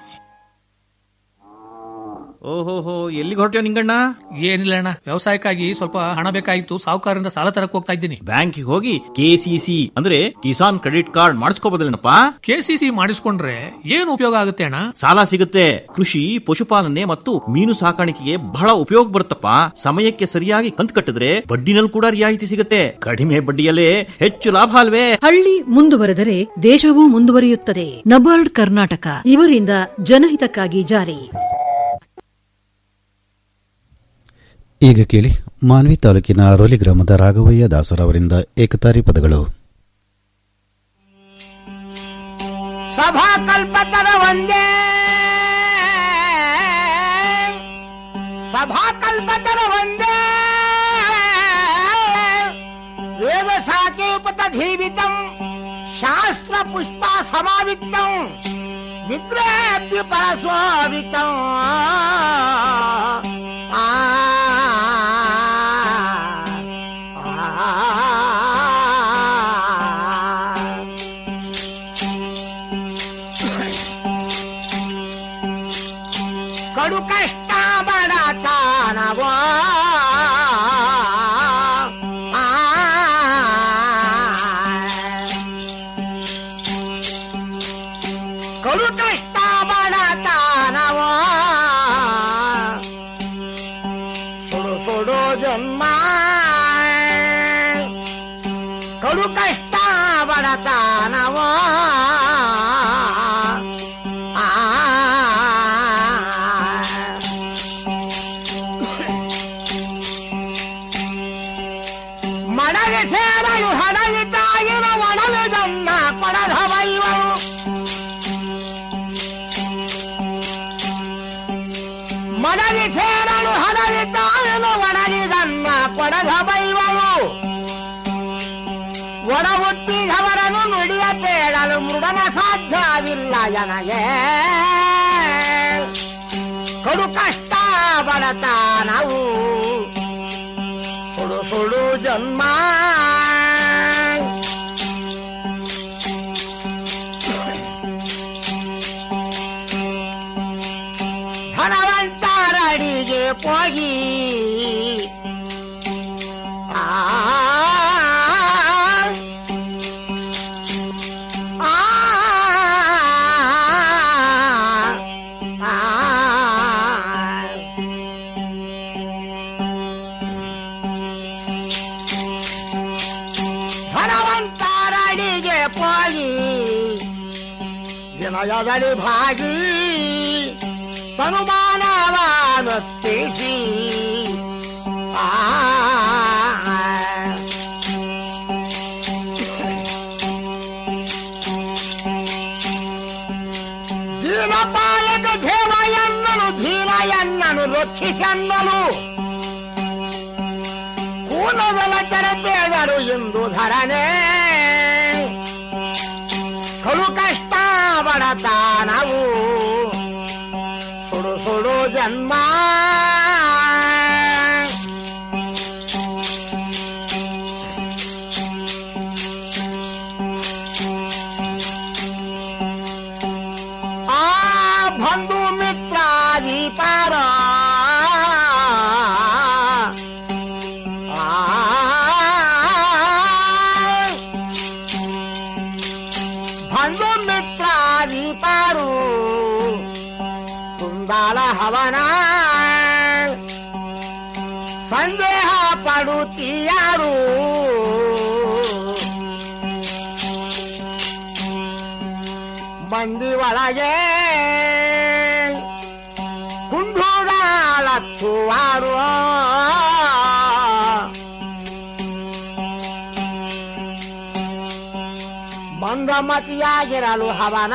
ಓಹೋಹೋ ಎಲ್ಲಿಗೆ ಹೊರಟ್ಯೋ ನಿಂಗಣ್ಣ ಏನಿಲ್ಲ ಅಣ್ಣ ವ್ಯವಸಾಯಕ್ಕಾಗಿ ಸ್ವಲ್ಪ ಹಣ ಬೇಕಾಗಿತ್ತು ಸಾಹುಕಾರರಿಂದ ಸಾಲ ತರಕ್ ಹೋಗ್ತಾ ಇದ್ದೀನಿ ಬ್ಯಾಂಕಿಗೆ ಹೋಗಿ ಕೆಸಿಸಿ ಅಂದ್ರೆ ಕಿಸಾನ್ ಕ್ರೆಡಿಟ್ ಕಾರ್ಡ್ ಮಾಡಿಸ್ಕೋಬೋದಲ್ಲೇನಪ್ಪ ಕೆಸಿಸಿ ಮಾಡಿಸ್ಕೊಂಡ್ರೆ ಏನು ಉಪಯೋಗ ಆಗುತ್ತೆ ಅಣ್ಣ ಸಾಲ ಸಿಗುತ್ತೆ ಕೃಷಿ ಪಶುಪಾಲನೆ ಮತ್ತು ಮೀನು ಸಾಕಾಣಿಕೆಗೆ ಬಹಳ ಉಪಯೋಗ ಬರುತ್ತಪ್ಪ ಸಮಯಕ್ಕೆ ಸರಿಯಾಗಿ ಕಂತು ಕಟ್ಟಿದ್ರೆ ಬಡ್ಡಿನಲ್ಲಿ ಕೂಡ ರಿಯಾಯಿತಿ ಸಿಗುತ್ತೆ ಕಡಿಮೆ ಬಡ್ಡಿಯಲ್ಲೇ ಹೆಚ್ಚು ಲಾಭ ಅಲ್ವೇ ಹಳ್ಳಿ ಮುಂದುವರೆದರೆ ದೇಶವೂ ಮುಂದುವರಿಯುತ್ತದೆ ನಬಾರ್ಡ್ ಕರ್ನಾಟಕ ಇವರಿಂದ ಜನಹಿತಕ್ಕಾಗಿ ಜಾರಿ ಈಗ ಕೇಳಿ ಮಾನ್ವಿ ತಾಲೂಕಿನ ರೋಲಿ ಗ್ರಾಮದ ರಾಘವಯ್ಯ ದಾಸರ ಅವರಿಂದ ಏಕತಾರಿ ಪದಗಳು ಸಭಾ ಕಲ್ಪತರ ಒಂದೇ ಸಭಾ ಕಲ್ಪತರ ಒಂದೇ ವೇದ ಸಾಕೇಪತ ಧೀವಿತಂ ಶಾಸ್ತ್ರ ಪುಷ್ಪ ಸಮಾವಿತ್ತಂ ವಿಗ್ರಹಾಬ್ಧಿ ಪರಸ್ವಾವಿತಂ ಆ ಕಡು ಕಷ್ಟ ಬಡತನವ ಕಡು ಕಷ್ಟ ಬಡತನವ ಆ ಮಡಗೆ ಸೇರಲು ಹಡಗಿ ತಾಯಿನ ಒಡಲದನ್ನ ಕೊಡದ ಬೈವರು ಮಡಗಿ ಸೇರಲು ಹಡಗಿ ತಾಯಿನ ಒಡಲಿದನ್ನ ಕೊಡದ ಬೈವರು ಒಡ ಹುಟ್ಟಿದವರನ್ನು ನುಡಿಯ ತೇಡಲು ಮೃಡನ ಸಾಧ್ಯವಿಲ್ಲ ಜನಗೆ ಕಡು ಕಷ್ಟ ಬಡತನವು ಸುಡು ಸುಡು ಜನ್ಮ ಧನವಂತರಡಿಗೆ ಹೋಗಿ ಆ ಆ ಧನವಂತರಡಿಗೆ ಹೋಗಿ ವಿನಯದಲ್ಲಿ ಭಾಗಿ ತನುಮಾನವಾನುತ್ತಿಸಿ ಆ ದೀನಪಾಲಕ ದೇವ ಎನ್ನನು ಧೀನ ಎನ್ನನು ರಕ್ಷಿಸನ್ನನು ಕೂನವೆಲ ತೆರಬೇಡರು ಎಂದು ಧರನೆ ಕಡು ಕಷ್ಟ ಬಡತನವು ಸುಡು ಸುಡು ಜನ್ಮ ಆ ಬಂಧು ಮಿತ್ರಾದಿ ಪಾರ ಬಂಧು ಮಿತ್ರಾದಿ ಪಾರು ಕುಂದಾಲ ಹವನ ಸಂದೇಹ ಪಡುತ್ತೀಯಾರು ಮಂದಿ ಒಳಗೆ ಕುಂದೂರಾಳತ್ತುವಾರು ಮಂದಮತಿಯಾಗಿರಲು ಹವನ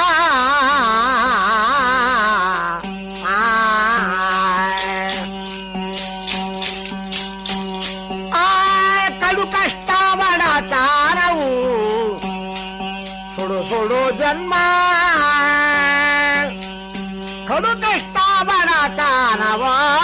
ಆ ಕಡು ಕಷ್ಟ ಬಡತಾರವು ಸುಡು ಸುಡು ಜನ್ಮ ಕಡು ಕಷ್ಟ ಬಡತನವ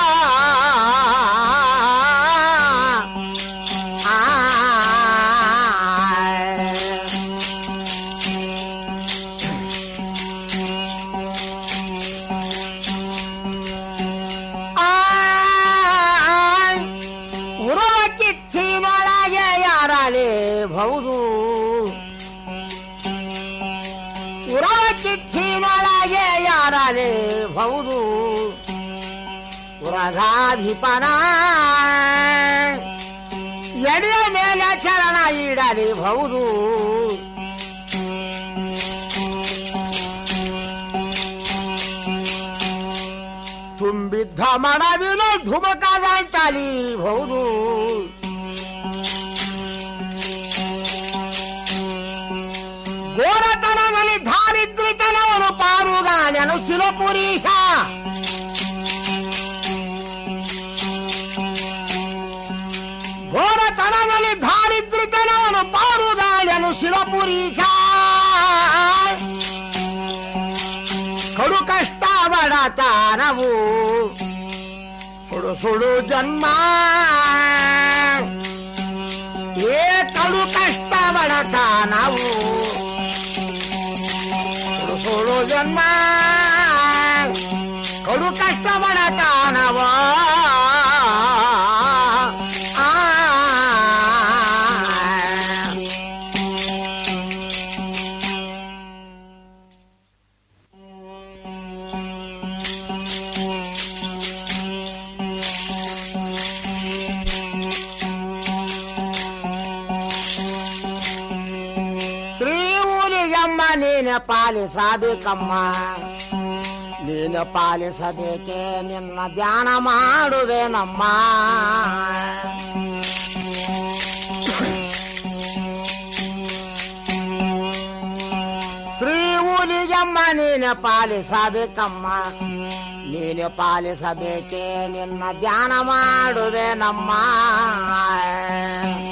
ಉರುವ ಕಿಚ್ಚಿನೊಳಗೆ ಯಾರಲೇ ಬಹುದು ಉರವ ಕಿಚ್ಚಿನೊಳಗೆ ಯಾರಲೇ ಬಹುದು ಉರಗಾಧಿಪನ ಎಡೆಯ ಮೇಲೆ ಚರಣ ಇಡಲಿಬಹುದು ತುಂಬಿದ್ದ ಮನವಿನ ಧುಮಕದಂಟಲಿಬಹುದು ಘೋರತನದಲ್ಲಿ ದಾರಿದ್ರಿತನವನು ಪಾರುಗಾನೆನು ಶಿಲಪುರೀಶ ಘೋರತನದಲ್ಲಿ ದಾರಿದ್ರಿತನವನು ಪಾರುಗಾನೆನು ಶಿಲಪುರೀಶ ಕಡು ಕಷ್ಟ ಬಡತನವು ಸುಡು ಸುಡು ಜನ್ಮ ಏ ಕಡು ಕಷ್ಟ ಬಡತನವು ಸುಡು ಸುಡು ಜನ್ಮ ಕಡು ಕಷ್ಟ ಬಡತನವ ಆ ನೀನೆ ಪಾಲಿಸಬೇಕಮ್ಮ ನೀನು ಪಾಲಿಸಬೇಕೆ ನಿನ್ನ ಧ್ಯಾನ ಮಾಡುವೆನಮ್ಮ ಶ್ರೀ ಹುಲಿಗಮ್ಮ ನೀನು ಪಾಲಿಸಬೇಕಮ್ಮ ನೀನು ಪಾಲಿಸಬೇಕೆ ನಿನ್ನ ಧ್ಯಾನ ಮಾಡುವೆ ನಮ್ಮ